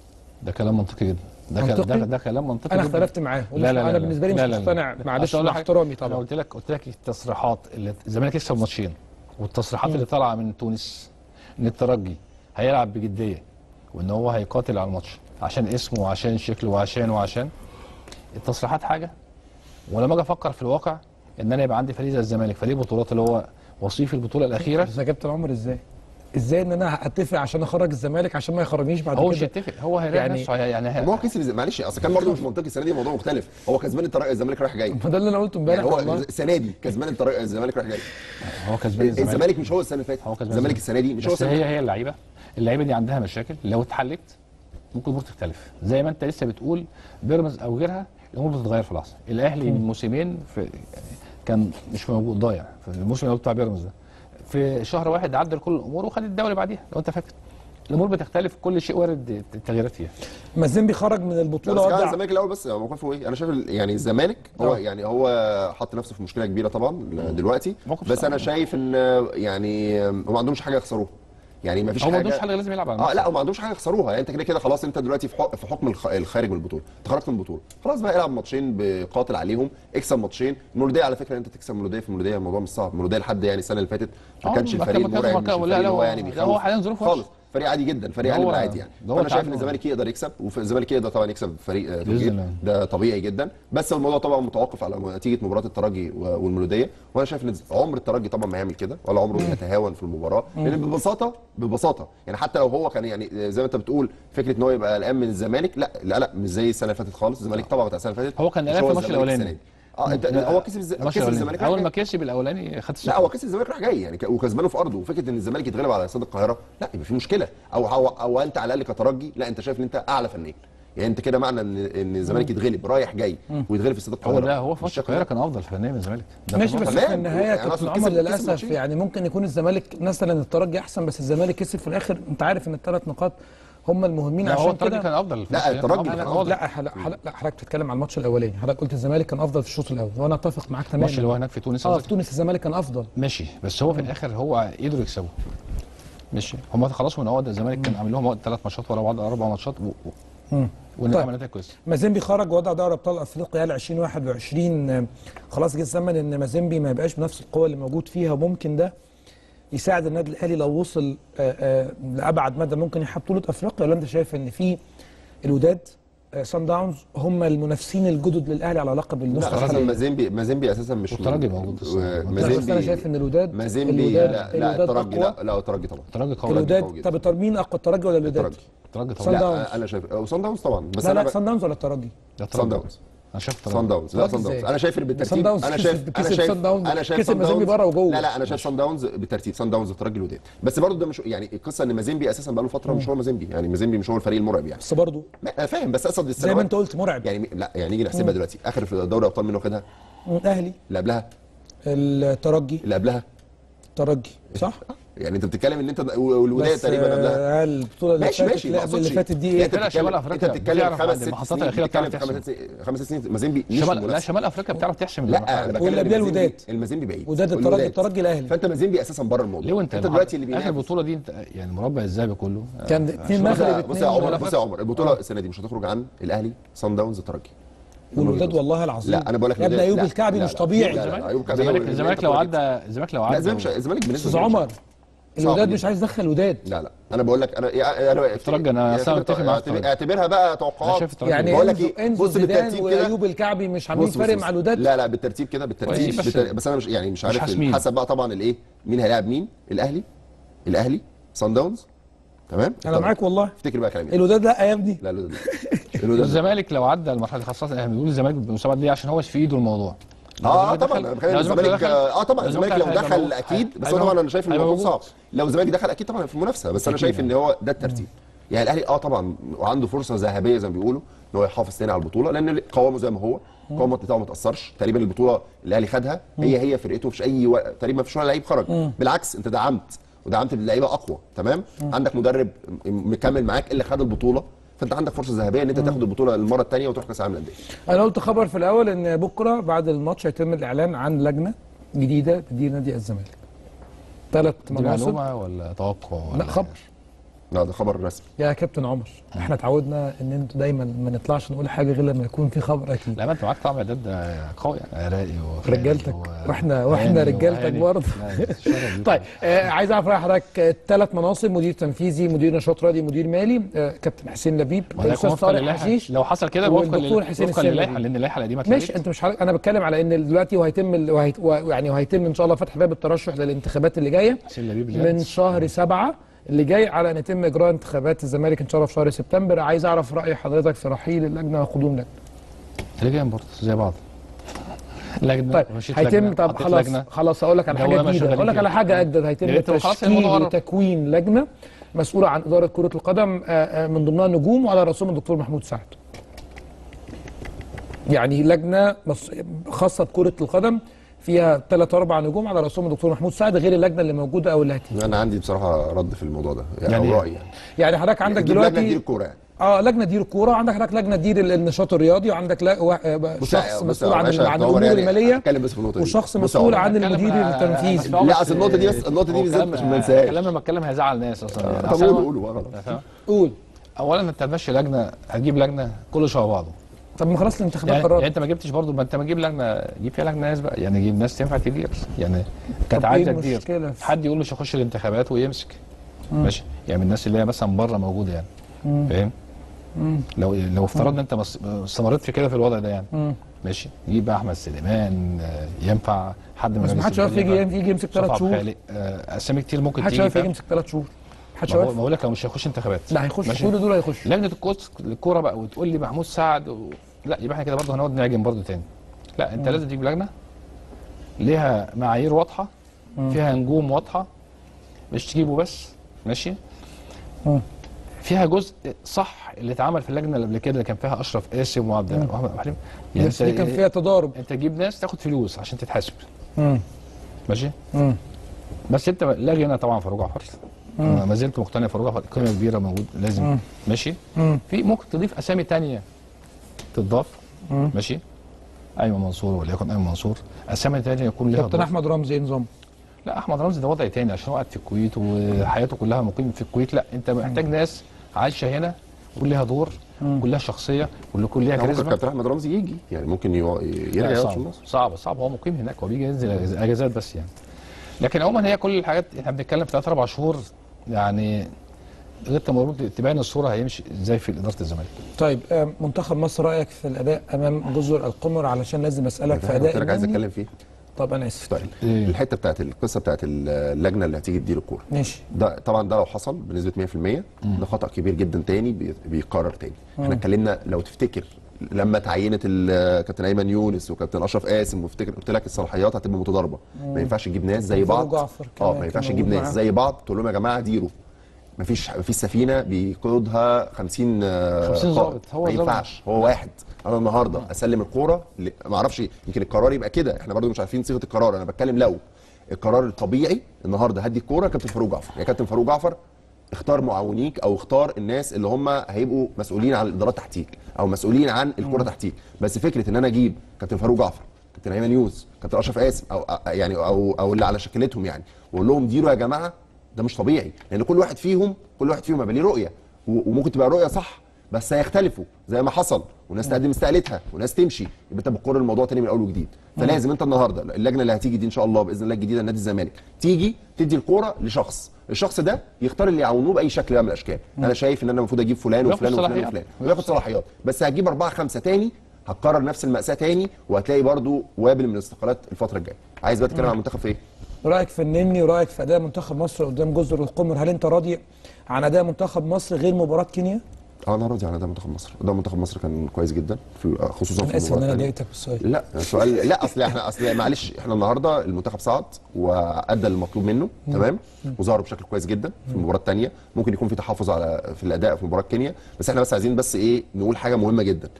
ده كلام منطقي جدا ده كلام منطقي؟ ده, ده كلام منطقي انا جداً. اختلفت معاه ومش- لا لا لا انا لا. بالنسبه لي مش لا لا لا. مقتنع معلش أصل أقول مع لك حاجة، احترامي انا طبعا قلت لك قلت لك التصريحات اللي الزمالك يكسب ماتشين والتصريحات اللي طالعه من تونس ان الترجي هيلعب بجديه وان هو هيقاتل على الماتش عشان اسمه وعشان شكله وعشان وعشان التصريحات حاجه ولما اجي افكر في الواقع ان انا يبقى عندي فريق زي الزمالك فريق بطولات اللي هو وصيف البطوله الاخيره بس يا كابتن عمر ازاي؟ ازاي ان انا اتفق عشان اخرج الزمالك عشان ما يخرجنيش بعد هو مش كده يتفق هو هيلاقي يعني- نفسه هي- يعني هي- ما هو كسب الز- معلش اصل كان برضه مش منطقي السنه دي موضوع مختلف هو كسبان الطريق الزمالك رايح جاي ما ده اللي انا قلته امبارح يعني هو والله السنه دي كسبان الطريق الزمالك رايح جاي هو كسبان الزمالك الزمالك مش هو السنه اللي فاتت هو كسبان الزمالك السنه دي مش هو بس السنه هي اللي هي اللعيبه اللعيبه دي عندها مشاكل لو اتحلت ممكن الامور تختلف زي ما انت لسه بتقول بيراميدز او غيرها الامور بتتغير في لحظه الاهلي من موسمين في كان مش موجود ضايع في الموسم اللي هو بتاع بيراميدز ده في شهر واحد عدل كل الامور وخد الدوري بعديها لو انت فاكر الامور بتختلف كل شيء وارد التغييرات فيها مازيمبي خرج من لا، البطوله بس كان وضع الزمالك الاول بس هو موقفه ايه انا شايف ال- يعني الزمالك هو آه. يعني هو حط نفسه في مشكله كبيره طبعا دلوقتي موقف بس صعب. انا شايف ان يعني هم ما عندهمش حاجه يخسروها يعني ما فيش هو ما حاجه عندوش حاجه لازم يلعب على اه المكسب. لا وما عندهمش حاجه يخسروها يعني انت كده كده خلاص انت دلوقتي في حق- في حكم الخ- الخارج من البطوله انت خرجت من البطوله خلاص بقى العب ماتشين بقاتل عليهم اكسب ماتشين المولوديه على فكره انت تكسب المولوديه في المولوديه الموضوع مش صعب المولوديه لحد يعني السنه اللي فاتت ما آه، كانش ما الفريق كان- ما كان- المرعب مش ما كان- الفريق لا، اللي لا، هو هو- يعني ده بيخوف هو حاليا ظروفه خالص وحشة. فريق عادي جدا فريق ده اقل من هو- العادي يعني ده هو فانا شايف ان تعبان. الزمالك يقدر يكسب والزمالك يقدر طبعا يكسب فريق آه، بإذن توجيه. الله. ده طبيعي جدا بس الموضوع طبعا متوقف على نتيجه مباراه الترجي و- والمولوديه وانا شايف ان عمر الترجي طبعا ما يعمل كده ولا عمره يتهاون في المباراه لان ببساطه ببساطه يعني حتى لو هو كان يعني زي ما انت بتقول فكره ان هو يبقى قلقان من الزمالك لا لا لا مش زي السنه اللي فاتت خالص الزمالك طبعا بتاع السنه اللي فاتت هو كان مش قلقان في الماتش الزمالك الأولاني. السنة دي. اه انت هو كسب الز- الماتش كسب الأولاني. الزمالك رايح اول ما جاي. كسب الاولاني خد لا الثقة. هو كسب الزمالك راح جاي يعني ك- وكسبانه في ارضه وفكره ان الزمالك يتغلب على استاد القاهره لا يبقى في مشكله او او, أو انت على الاقل كترجي لا انت شايف ان انت اعلى فنيا يعني انت كده معنى ان ان الزمالك يتغلب رايح جاي ويتغلب في استاد القاهره هو ده هو في ماتش بالشكل القاهره ده. كان افضل فنيا من الزمالك ده ماشي كان بس أفضل. في تمام. النهايه يعني كابتن أقصد عمر كسب- كسب للاسف ماتشين. يعني ممكن يكون الزمالك مثلا الترجي احسن بس الزمالك كسب في الاخر انت عارف ان الثلاث نقاط هم المهمين لا هو عشان الترجي كده كان افضل في لا، الماتش ده. الترجي كان كان أفضل. لا حل- حل- لا حضرتك بتتكلم على الماتش الاولاني حضرتك قلت الزمالك كان افضل في الشوط الاول وانا اتفق معاك تماما الماتش اللي هو هناك في تونس اه قصدك؟ في تونس الزمالك كان افضل ماشي بس هو في الاخر هو قدروا يكسبوا ماشي هم خلصوا من عقد الزمالك كان عامل لهم عقد ثلاث ماتشات ورا بعض اربع ماتشات و... و... مم. وان طيب. عمل نتائج كويسه مازيمبي خرج وضع دوري ابطال افريقيا ل 2021 آه، خلاص جه الزمن ان مازيمبي ما يبقاش بنفس القوه اللي موجود فيها وممكن ده يساعد النادي الاهلي لو وصل آه، آه، لابعد مدى ممكن يحقق بطوله افريقيا ولا انت شايف ان في الوداد آه، سان داونز هم المنافسين الجدد للاهلي على لقب لا النسخه اساسا الحاليه مازيمبي مازيمبي اساسا مش والترجي من- موجود بس. و- لا، مازيمبي بس انا شايف ان الوداد مازيمبي الوداد لا لا الوداد الترجي أقوى. لا لا الترجي طبعا الترجي قوي قوي الوداد جدا. طب التر- مين اقوى الترجي ولا الوداد؟ الترجي الترجي صن طبعا داونز. لا انا شايف وصن داونز طبعا بس لا انا لا ب- سان داونز ولا الترجي؟ ده صن الترجي. داونز انا شايف صن الترجي داونز لا لا، صن داونز إزاي؟ انا شايف ان صن بالترتيب داونز انا كسب- شايف انا كسب شايف صن داونز، انا شايف كسب صن مازيمبي داونز- بره وجوه. لا لا انا شايف صن داونز بالترتيب صن داونز الترجي الوداد بس برضه ده مش يعني القصه ان مازيمبي اساسا بقاله فتره مش هو مازيمبي يعني مازيمبي مش هو الفريق المرعب يعني بس برضه ما- انا فاهم بس اقصد زي ما السنوات انت قلت مرعب يعني لا يعني نيجي نحسبها دلوقتي اخر في دوري ابطال مين واخدها الاهلي اللي قبلها الترجي اللي قبلها الترجي صح؟ يعني انت بتتكلم ان انت والوداد بس تقريبا قبلها آه، البطوله اللي ماشي فاتت ماشي لا ما قبل اللي اقصدش فاتت دي يعني ايه؟ انت فرق بتتكلم شمال أفريقيا انت بتتكلم بتعرف خمس عند ست المحطات سنين الأخيرة بتتكلم بتعرف خمس ست- خمس ست سنين مازيمبي مش شمال لا المنافسة. شمال افريقيا بتعرف تحسم لا المرحلة. انا بتكلم واللي قبلها المازيمبي- الوداد. المازيمبي بعيد وداد الترجي والوداد. الترجي الاهلي فانت مازيمبي اساسا بره الموضوع ليه وانت انت دلوقتي اللي اخر بينافس البطوله دي انت يعني المربع الذهبي كله كان اتنين عشان بص مغرب يا- بص يا اتنين عمر ولا بص يا عمر البطوله السنه دي مش هتخرج عن الاهلي صن داونز الترجي والوداد والله العظيم لا انا بقول لك يا ابني الوداد- ايوب لا، الكعبي لا، مش لا، طبيعي لا، لا، أيوب كعبي الزمالك هو- الزمالك لو عدى الزمالك لو عدى لا الزمالك مش الزمالك بالنسبه استاذ لي مش- عمر الوداد صعب مش عايز يدخل الوداد لا لا انا بقول لك انا يا- انا الترجي أنا اعتبر- أصلاً متفق معاك اعتبر- الترجي. اعتبرها بقى أنا توقعات شايف الترجي. يعني بقول لك انزو ايه انزو بص زيدان بالترتيب كده وايوب الكعبي مش عاملين بص بص فارق بص. مع الوداد لا لا بالترتيب كده بالترتيب كويس، بس- بالترتيب بس انا مش يعني مش عارف حاسمين. حسب بقى طبعا الايه مين هيلاعب مين الاهلي الاهلي صن داونز تمام انا طب معاك والله افتكر بقى كلامي الوداد لا يا ابني لا لا لا الوداد الزمالك لو عدى المرحله دي خاصه احنا بنقول الزمالك بالمسابقه دي عشان هو في ايده الموضوع لو اه الزمالك طبعا دخل- انا بتكلم لو الزمالك دخل- اه طبعا لو الزمالك لو هيبقى دخل موجود. اكيد بس هيبقى هو طبعا انا شايف هيبقى الموضوع موجود. صعب لو الزمالك دخل اكيد طبعا في المنافسه بس انا أكيد شايف ان هو ده الترتيب يعني الاهلي اه طبعا وعنده فرصه ذهبيه زي ما بيقولوا ان هو يحافظ تاني على البطوله لان قوامه زي ما هو قوامه بتاعه ما تاثرش تقريبا البطوله اللي الاهلي خدها هي هي فرقته مفيش اي وقت تقريبا ما فيش ولا لعيب خرج بالعكس انت دعمت ودعمت باللعيبه اقوى تمام عندك مدرب م- مكمل معاك اللي خد البطوله فانت عندك فرصه ذهبيه ان انت تاخد البطوله المره الثانيه وتروح كاس العالم للانديه انا قلت خبر في الاول ان بكره بعد الماتش هيتم الاعلان عن لجنه جديده تدير نادي الزمالك ثلاث دي مناصب معلومه ولا توقع ولا لا خبر لا ده خبر رسمي يا كابتن عمر احنا اتعودنا ان انتوا دايما ما نطلعش نقول حاجه غير لما يكون في خبر اكيد لا ما انت معاك طبعا اعداد قوي يعني عراقي وخالد رجالتك و- واحنا واحنا هاني رجالتك وهاني. برضه لا، الشرف دي طيب آه عايز اعرف راي حضرتك ثلاث مناصب مدير تنفيذي مدير نشاط رياضي مدير مالي آه كابتن حسين لبيب ما ده يكون الاستاذ وفقا طارق للائحه حشيش لو حصل كده وفقا والدكتور لل- حسين وفقا السيد للائحه لبيب. لان اللائحه القديمه ماشي اتلغت. انت مش حضرتك انا بتكلم على ان دلوقتي وهيتم ال- وهيت و- يعني وهيتم ان شاء الله فتح باب الترشح للانتخابات اللي جايه حسين لبيب من جاد. شهر سبعة اللي جاي على ان يتم اجراء انتخابات الزمالك ان شاء الله في شهر سبتمبر عايز اعرف راي حضرتك في رحيل اللجنه وقدوم لجنه رجعين برضه زي بعض لجنه طيب ومشيت هيتم لجنة، طب حطيت خلاص لجنة. خلاص اقول لك على حاجه دوامة جديده شغالين اقول لك على فيها. حاجه اجدد هيتم يا ريت خلاص تشكيل الموضوع قرب. وتكوين لجنه مسؤوله عن اداره كره القدم آه، آه، من ضمنها النجوم وعلى راسهم الدكتور محمود سعد يعني لجنه مص- خاصه بكره القدم فيها ثلاث اربع نجوم على راسهم الدكتور محمود سعد غير اللجنه اللي موجوده او اللي هتيجي انا عندي بصراحه رد في الموضوع ده يعني, يعني يعني إيه؟ رايي يعني يعني حضرتك عندك تجيب لجنه تدير دلوقتي الكوره يعني اه لجنه تدير الكوره وعندك حضرتك لجنه تدير ال- النشاط الرياضي وعندك لا و- آه، بص شخص يا- بص مسؤول يا عن باشا، ال- عن عمر الامور يعني الماليه اتكلم بس في النقطه دي وشخص بص يا مسؤول عمر، عن أتكلم المدير أنا- أنا التنفيذي بسمعه لا بس- اصل النقطه دي بس النقطه دي هو بالذات كلام- مش ما انساهاش كلام لما اتكلم هيزعل الناس اصلا يعني طب عشان قولوا هو- قولوا بقى خلاص قول اولا انت هتمشي لجنه هتجيب لجنه كله شبه بعضه طب ما خلاص الانتخابات يعني, يعني قررت انت ما جبتش برضه ما انت ما تجيب لجنه جيب فيها لجنه ناس بقى يعني جيب ناس تنفع تدير يعني كانت طب عايزه ايه تدير المشكلة في- حد يقول مش هخش الانتخابات ويمسك ماشي يعني من الناس اللي هي مثلا بره موجوده يعني فاهم لو لو افترضنا انت مس- استمريت في كده في الوضع ده يعني ماشي يجيب بقى احمد سليمان آه، ينفع حد من بس ما مجلس حدش عارف الإدارة يجي ينفع. يجي يمسك مصطفى ثلاث عبد شهور الخالق، آه، اسامي كتير ممكن ما حدش تيجي عارف يجي فاهم؟ يمسك ثلاث شهور محدش ما هو عارف بقول لك هو مش هيخش انتخابات لا هيخش ماشي. كل دول هيخش لجنه الكوس الكوره بقى وتقول لي محمود سعد و... لا يبقى احنا كده برضه هنقعد نعجن برضه تاني لا انت لازم تجيب لجنه ليها معايير واضحه فيها نجوم واضحه مش تجيبه بس ماشي مم. فيها جزء صح اللي اتعمل في اللجنه اللي قبل كده اللي كان فيها اشرف قاسم وعبد واحمد أبو حليم يعني بس دي كان فيها تضارب انت تجيب ناس تاخد فلوس عشان تتحاسب مم. ماشي مم. بس انت لاغي انا طبعا فاروق عفر انا ما زلت مقتنع فاروق عفر قيمه كبيره موجود لازم مم. ماشي مم. في ممكن تضيف اسامي تانية تضاف ماشي ايمن منصور وليكن ايمن منصور اسامي تانية يكون لها كابتن دور. احمد رمزي ايه نظام لا احمد رمزي ده وضع تاني عشان هو قاعد في الكويت وحياته كلها مقيم في الكويت لا انت محتاج ناس عايشه هنا يكون لها دور يكون لها شخصيه ويكون ليها ممكن كاريزما كابتن احمد رمزي يجي يعني ممكن يو- يرجع لا يقعد في صعب مصر صعب صعب هو مقيم هناك هو بيجي ينزل أجز- اجازات بس يعني لكن عموما هي كل الحاجات احنا بنتكلم في ثلاث اربع شهور يعني غير ما تبان الصوره هيمشي ازاي في اداره الزمالك طيب آه، منتخب مصر رايك في الاداء امام جزر القمر علشان لازم اسالك في ده اداء قلت لك عايز النني. اتكلم فيه طب انا اسف طيب إيه؟ الحته بتاعت القصه بتاعت اللجنه اللي هتيجي تدير الكوره ماشي ده طبعا ده لو حصل بنسبه 100% ده خطا كبير جدا تاني بي- بيتكرر تاني احنا اتكلمنا لو تفتكر لما تعينت ال- كابتن ايمن يونس وكابتن اشرف قاسم وافتكر قلت لك الصلاحيات هتبقى متضاربه ما ينفعش تجيب ناس زي فاروق بعض جعفر اه كمان ما ينفعش كان تجيب موجود ناس معاهم. زي بعض تقول لهم يا جماعه ديروا مفيش مفيش سفينه بيقودها 50 آه، 50 قائد. ضابط. هو ما ضابط. ينفعش هو واحد انا النهارده اسلم الكوره ل- ما اعرفش يمكن القرار يبقى كده احنا برضو مش عارفين صيغه القرار انا بتكلم لو القرار الطبيعي النهارده هدي الكوره كابتن فاروق جعفر يا كابتن فاروق جعفر اختار معاونيك او اختار الناس اللي هم هيبقوا مسؤولين عن الادارات تحتيك او مسؤولين عن الكره تحتيك بس فكره ان انا اجيب كابتن فاروق جعفر كابتن ايمن يونس كابتن اشرف قاسم او أو- يعني او او اللي على شكلتهم يعني واقول لهم ديروا يا جماعه ده مش طبيعي لان كل واحد فيهم كل واحد فيهم يبقى ليه رؤيه و- وممكن تبقى رؤيه صح بس هيختلفوا زي ما حصل وناس تقدم استقالتها وناس تمشي يبقى انت بتقر الموضوع تاني من اول وجديد فلازم انت النهارده اللجنه اللي هتيجي دي ان شاء الله باذن الله الجديده لنادي الزمالك تيجي تدي الكوره لشخص الشخص ده يختار اللي يعاونوه باي شكل بقى من الاشكال انا شايف ان انا المفروض اجيب فلان وياخد وفلان وفلان صلاحيات. وفلان وياخد صلاحيات بس هتجيب اربعه خمسه تاني هتكرر نفس المأساة تاني وهتلاقي برضو وابل من الاستقالات الفترة الجاية عايز بقى تتكلم عن المنتخب في ايه؟ رايك في النني ورايك في اداء منتخب مصر قدام جزر القمر هل انت راضي عن اداء منتخب مصر غير مباراه كينيا؟ اه انا راضي عن ده منتخب مصر ده منتخب مصر كان كويس جدا في خصوصا انا في اسف ان المباراة انا التانية. ضايقتك بالسؤال لا سؤال لا اصل احنا اصل معلش احنا النهارده المنتخب صعد وادى المطلوب منه تمام وظهر بشكل كويس جدا في المباراه الثانيه ممكن يكون في تحفظ على في الاداء في مباراه كينيا بس احنا بس عايزين بس ايه نقول حاجه مهمه جدا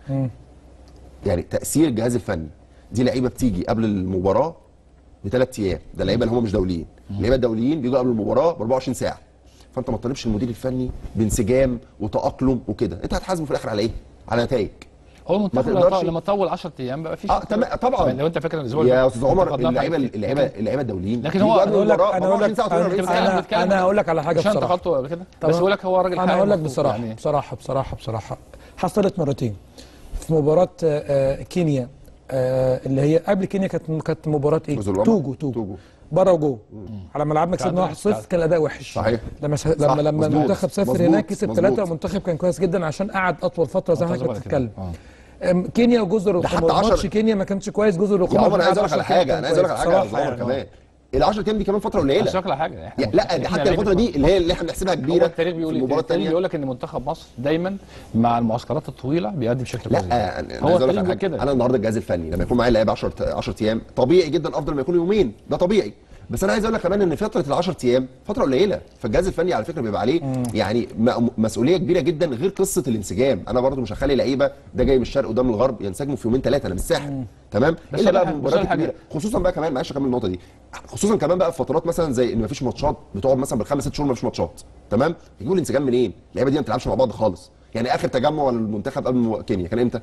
يعني تاثير الجهاز الفني دي لعيبه بتيجي قبل المباراه بثلاث ايام ده اللعيبه اللي هم مش دوليين اللعيبه الدوليين بيجوا قبل المباراه ب 24 ساعه فانت ما تطالبش المدير الفني بانسجام وتاقلم وكده انت هتحاسبه في الاخر على ايه على نتائج هو المنتخب لما تقدرش- طول- لما طول 10 ايام بقى في اه تمام طبعا لو انت فاكر الاسبوع اللي يا فات استاذ عمر منتخب ضعف اللعيبه كتير. اللعيبه اللعيبه الدوليين لكن هو- بيجوا أنا قبل اقول لك المباراة انا اقول 24 لك ساعة انا, 48 ساعة. بتتكلم- أنا, بتتكلم أنا هقول لك على حاجه عشان انت بصراحه خدته قبل كده طبعا. بس بقول لك هو راجل انا حقيقي هقول لك المفروض بصراحه يعني بصراحه بصراحه بصراحه حصلت مرتين في مباراه آه، كينيا آه، اللي هي قبل كينيا كانت كانت مباراه ايه؟ جزر القمر. توجو توجو توجو. بره وجوه على ملعبنا كسبنا تعادل. 1-0 كان الاداء وحش صحيح. لما ش... صح، لما لما مظبوط. المنتخب سافر مظبوط. هناك كسب مظبوط. ثلاثه والمنتخب كان كويس جدا عشان قعد اطول فتره زي ما اعتذر حضرتك بعد كده. بتتكلم آه. أم، كينيا وجزر حتى القمر عشر- ماتش كينيا ما كانش كويس جزر يا القمر عمر انا عايز قعد اقول لك على 10 حاجه كان انا عايز اقول لك على كويس. حاجه يا بصراحة أستاذ عمر يعني. كمان ال 10 ايام دي كمان فتره بس قليله شكل حاجه احنا يا- لا دي إحنا حتى الفتره دي اللي هي اللي احنا بنحسبها هو كبيره التاريخ بيقول في ايه؟ المباراه التاريخ الثانيه بيقول لك ان منتخب مصر دايما مع المعسكرات الطويله بيأدي بشكل لا كويس انا أنا هو عايز اقول لك التاريخ على بيقول حاجه كده انا النهارده الجهاز الفني لما يكون معايا لعيبه 10 10 ايام طبيعي جدا افضل ما يكونوا يومين ده طبيعي بس انا عايز اقول لك كمان ان فتره ال 10 ايام فتره قليله فالجهاز الفني على فكره بيبقى عليه يعني م- مسؤوليه كبيره جدا غير قصه الانسجام انا برضو مش هخلي لعيبه ده جاي من الشرق وده من الغرب ينسجموا في يومين ثلاثه انا مش ساحر تمام بس الا بقى أقول لك- في بس المباريات أقول لك حاجة. الكبيره خصوصا بقى كمان معلش اكمل النقطه دي خصوصا كمان بقى في فترات مثلا زي ان مفيش ماتشات بتقعد مثلا بالخمس ست شهور مفيش ماتشات تمام يجيبوا الانسجام منين اللعيبه دي ما بتلعبش مع بعض خالص يعني اخر تجمع المنتخب قبل كينيا كان امتى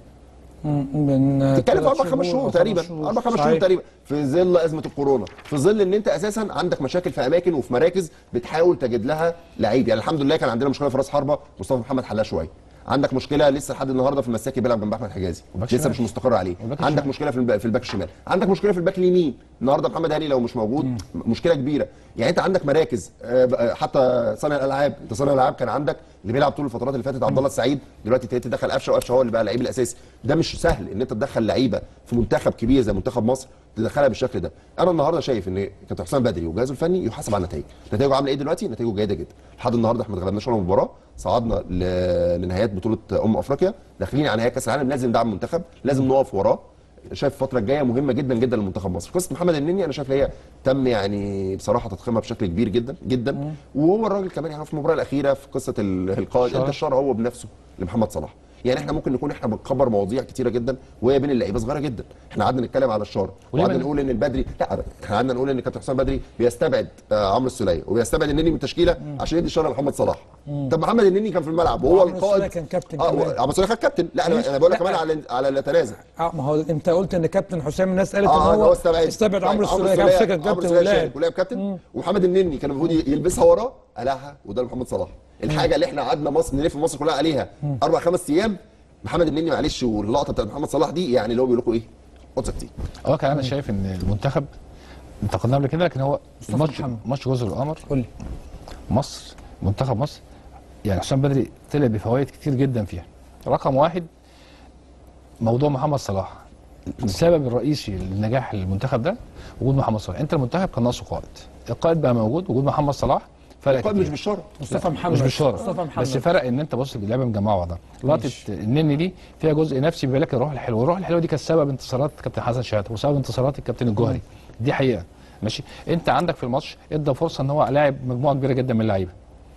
من تتكلم في ثلاث اربع خمس شهور أو تقريبا خمس شهور. اربع خمس صحيح. شهور تقريبا في ظل ازمه الكورونا في ظل ان انت اساسا عندك مشاكل في اماكن وفي مراكز بتحاول تجد لها لعيب يعني الحمد لله كان عندنا مشكله في راس حربه مصطفى محمد حلها شويه عندك مشكله لسه لحد النهارده في المساكي بيلعب جنب احمد حجازي وباك لسه شمال. مش مستقر عليه وباك عندك الشمال. مشكله في الب- في الباك الشمال عندك مشكله في الباك اليمين النهارده محمد هاني لو مش موجود م- مشكله كبيره يعني انت عندك مراكز آه، ب- آه، حتى صانع الالعاب انت صانع الالعاب كان عندك اللي بيلعب طول الفترات اللي فاتت عبد الله السعيد دلوقتي ابتديت تدخل قفشه وقفشه هو اللي بقى اللعيب الاساسي ده مش سهل ان انت تدخل لعيبه في منتخب كبير زي منتخب مصر تدخلها بالشكل ده انا النهارده شايف ان كابتن حسام بدري وجهازه الفني يحاسب على النتائج نتائجه عامله ايه دلوقتي نتائجه جيده جدا لحد النهارده احنا ما اتغلبناش ولا مباراه صعدنا ل- لنهايات بطوله امم افريقيا داخلين على نهائي كاس العالم لازم ندعم المنتخب لازم نقف وراه شايف الفتره الجايه مهمه جدا جدا لمنتخب مصر قصه محمد النني انا شايف هي تم يعني بصراحه تضخيمها بشكل كبير جدا جدا وهو الراجل كمان يعني في المباراه الاخيره في قصه ال- القائد شرف. انت الشر هو بنفسه لمحمد صلاح يعني احنا ممكن نكون احنا بنكبر مواضيع كتيره جدا وهي بين اللعيبه صغيره جدا احنا قعدنا نتكلم على الشر وليه وقعدنا ما- نقول ان البدري لا احنا قعدنا نقول ان كابتن حسام بدري بيستبعد آه عمرو السوليه وبيستبعد النني من التشكيله عشان يدي الشر لمحمد صلاح طب محمد النني كان في الملعب وهو وعمرو القائد السولية كان كابتن اه كمان. عمرو السوليه كان كابتن لا انا ماشي. انا بقول لك لا. كمان على على لا تنازع اه ما هو انت قلت ان كابتن حسام الناس قالت اه ان هو هو استبعد استبعد طيب، عمرو السوليه كان فكره عمرو كابتن السولية ولاعب شارك ولعب كابتن ومحمد النني كان المفروض يلبسها وراه قلعها وده لمحمد صلاح الحاجه اللي احنا قعدنا مصر نلف مصر كلها عليها اربع خمس ايام محمد النني معلش واللقطه بتاعت محمد صلاح دي يعني اللي هو بيقول لكم ايه قدسه كتير هو كان انا شايف ان المنتخب انتقدناه قبل كده لكن هو ماتش محمد. ماتش جزر القمر قول لي مصر منتخب مصر يعني حسام بدري طلع بفوائد كتير جدا فيها رقم واحد موضوع محمد صلاح السبب الرئيسي لنجاح المنتخب ده وجود محمد صلاح انت المنتخب كان ناقصه قائد القائد بقى موجود وجود محمد صلاح فرق القائد كتير. مش بالشرط مصطفى محمد مش بالشرط مصطفى محمد بس فرق ان انت بص اللعبه مجمعه بعضها لقطه ماشي. النني دي فيها جزء نفسي بيبقى لك الروح الحلوه الروح الحلوه دي كانت سبب انتصارات كابتن حسن شحاته وسبب انتصارات الكابتن الجوهري دي حقيقه ماشي انت عندك في الماتش ادى فرصه ان هو لاعب مجموعه كبيره جدا من اللعيبه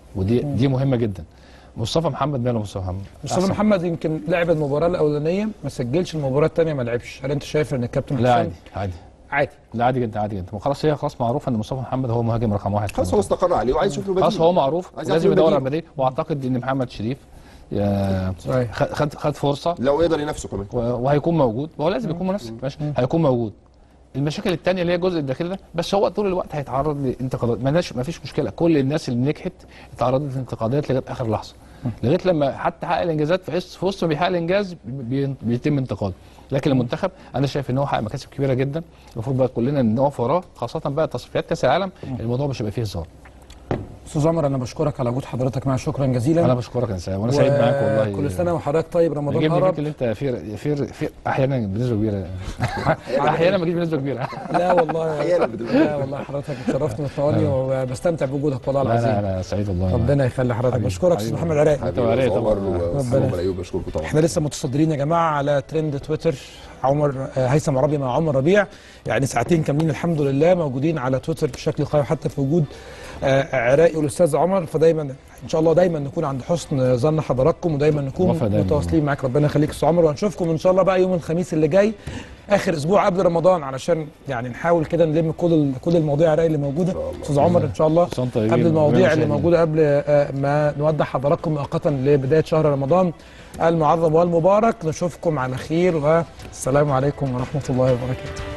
ودي دي مهمه جدا مصطفى محمد ماله مصطفى محمد مصطفى أحسن. محمد يمكن لعب المباراه الاولانيه ما سجلش المباراه الثانيه ما لعبش هل انت شايف ان الكابتن لا حسام عادي عادي عادي لا عادي جدا عادي جدا وخلاص هي خلاص معروف ان مصطفى محمد هو مهاجم رقم واحد في خلاص هو المنتخب. استقر عليه وعايز يشوف له بديل خلاص هو معروف عايز يعرف لازم له يدور على بديل. بديل واعتقد ان محمد شريف آه، صحيح. خد خد- خد فرصه لو يقدر ينافسه كمان و- وهيكون موجود وهو لازم يكون منافس ماشي هيكون موجود المشاكل التانية اللي هي الجزء الداخلي ده بس هو طول الوقت هيتعرض لانتقادات مالناش ما فيش مشكله كل الناس اللي نجحت اتعرضت لانتقادات لغايه اخر لحظه لغايه لما حتى حقق الانجازات في وسط- في وسط ما بيحقق الانجاز بي- بيتم انتقاده لكن المنتخب انا شايف ان هو حقق مكاسب كبيره جدا المفروض بقى كلنا نقف وراه خاصه بقى تصفيات كاس العالم الموضوع مش هيبقى فيه هزار استاذ عمر انا بشكرك على وجود حضرتك معنا شكرا جزيلا انا بشكرك يا انسان وانا سعيد معاك والله كل سنه وحضرتك طيب رمضان عجبني فيك قرب اللي انت في في في احيانا بنسبه كبيره احيانا ما بنسبه كبيره لا والله أحيانا بتبقى. لا والله حضرتك اتشرفت وتنورني وبستمتع بوجودك والله لا لا العظيم انا سعيد والله ربنا يخلي حضرتك حبيبي. بشكرك استاذ حبيبي. محمد عراقي حبيبي وعليه يا عمر طبعا. واستاذ ربنا- عمر ايوب بشكركم طبعا احنا لسه متصدرين يا جماعه على ترند تويتر عمر آه، هيثم عرابي مع عمر ربيع يعني ساعتين كاملين الحمد لله موجودين على تويتر بشكل قوي حتى في وجود آه، عراقي والاستاذ عمر فدايما ان شاء الله دايما نكون عند حسن ظن حضراتكم ودايما نكون موافق دايما. متواصلين معاك ربنا يخليك يا استاذ عمر وهنشوفكم ان شاء الله بقى يوم الخميس اللي جاي اخر اسبوع قبل رمضان علشان يعني نحاول كده نلم كل ال- كل المواضيع عراقي اللي موجوده استاذ عمر ان شاء الله كل سنة وانتم طيبين. قبل المواضيع ربنا اللي يسعدنا. موجوده قبل آه، ما نودع حضراتكم مؤقتا لبدايه شهر رمضان المعظم والمبارك نشوفكم على خير والسلام عليكم ورحمه الله وبركاته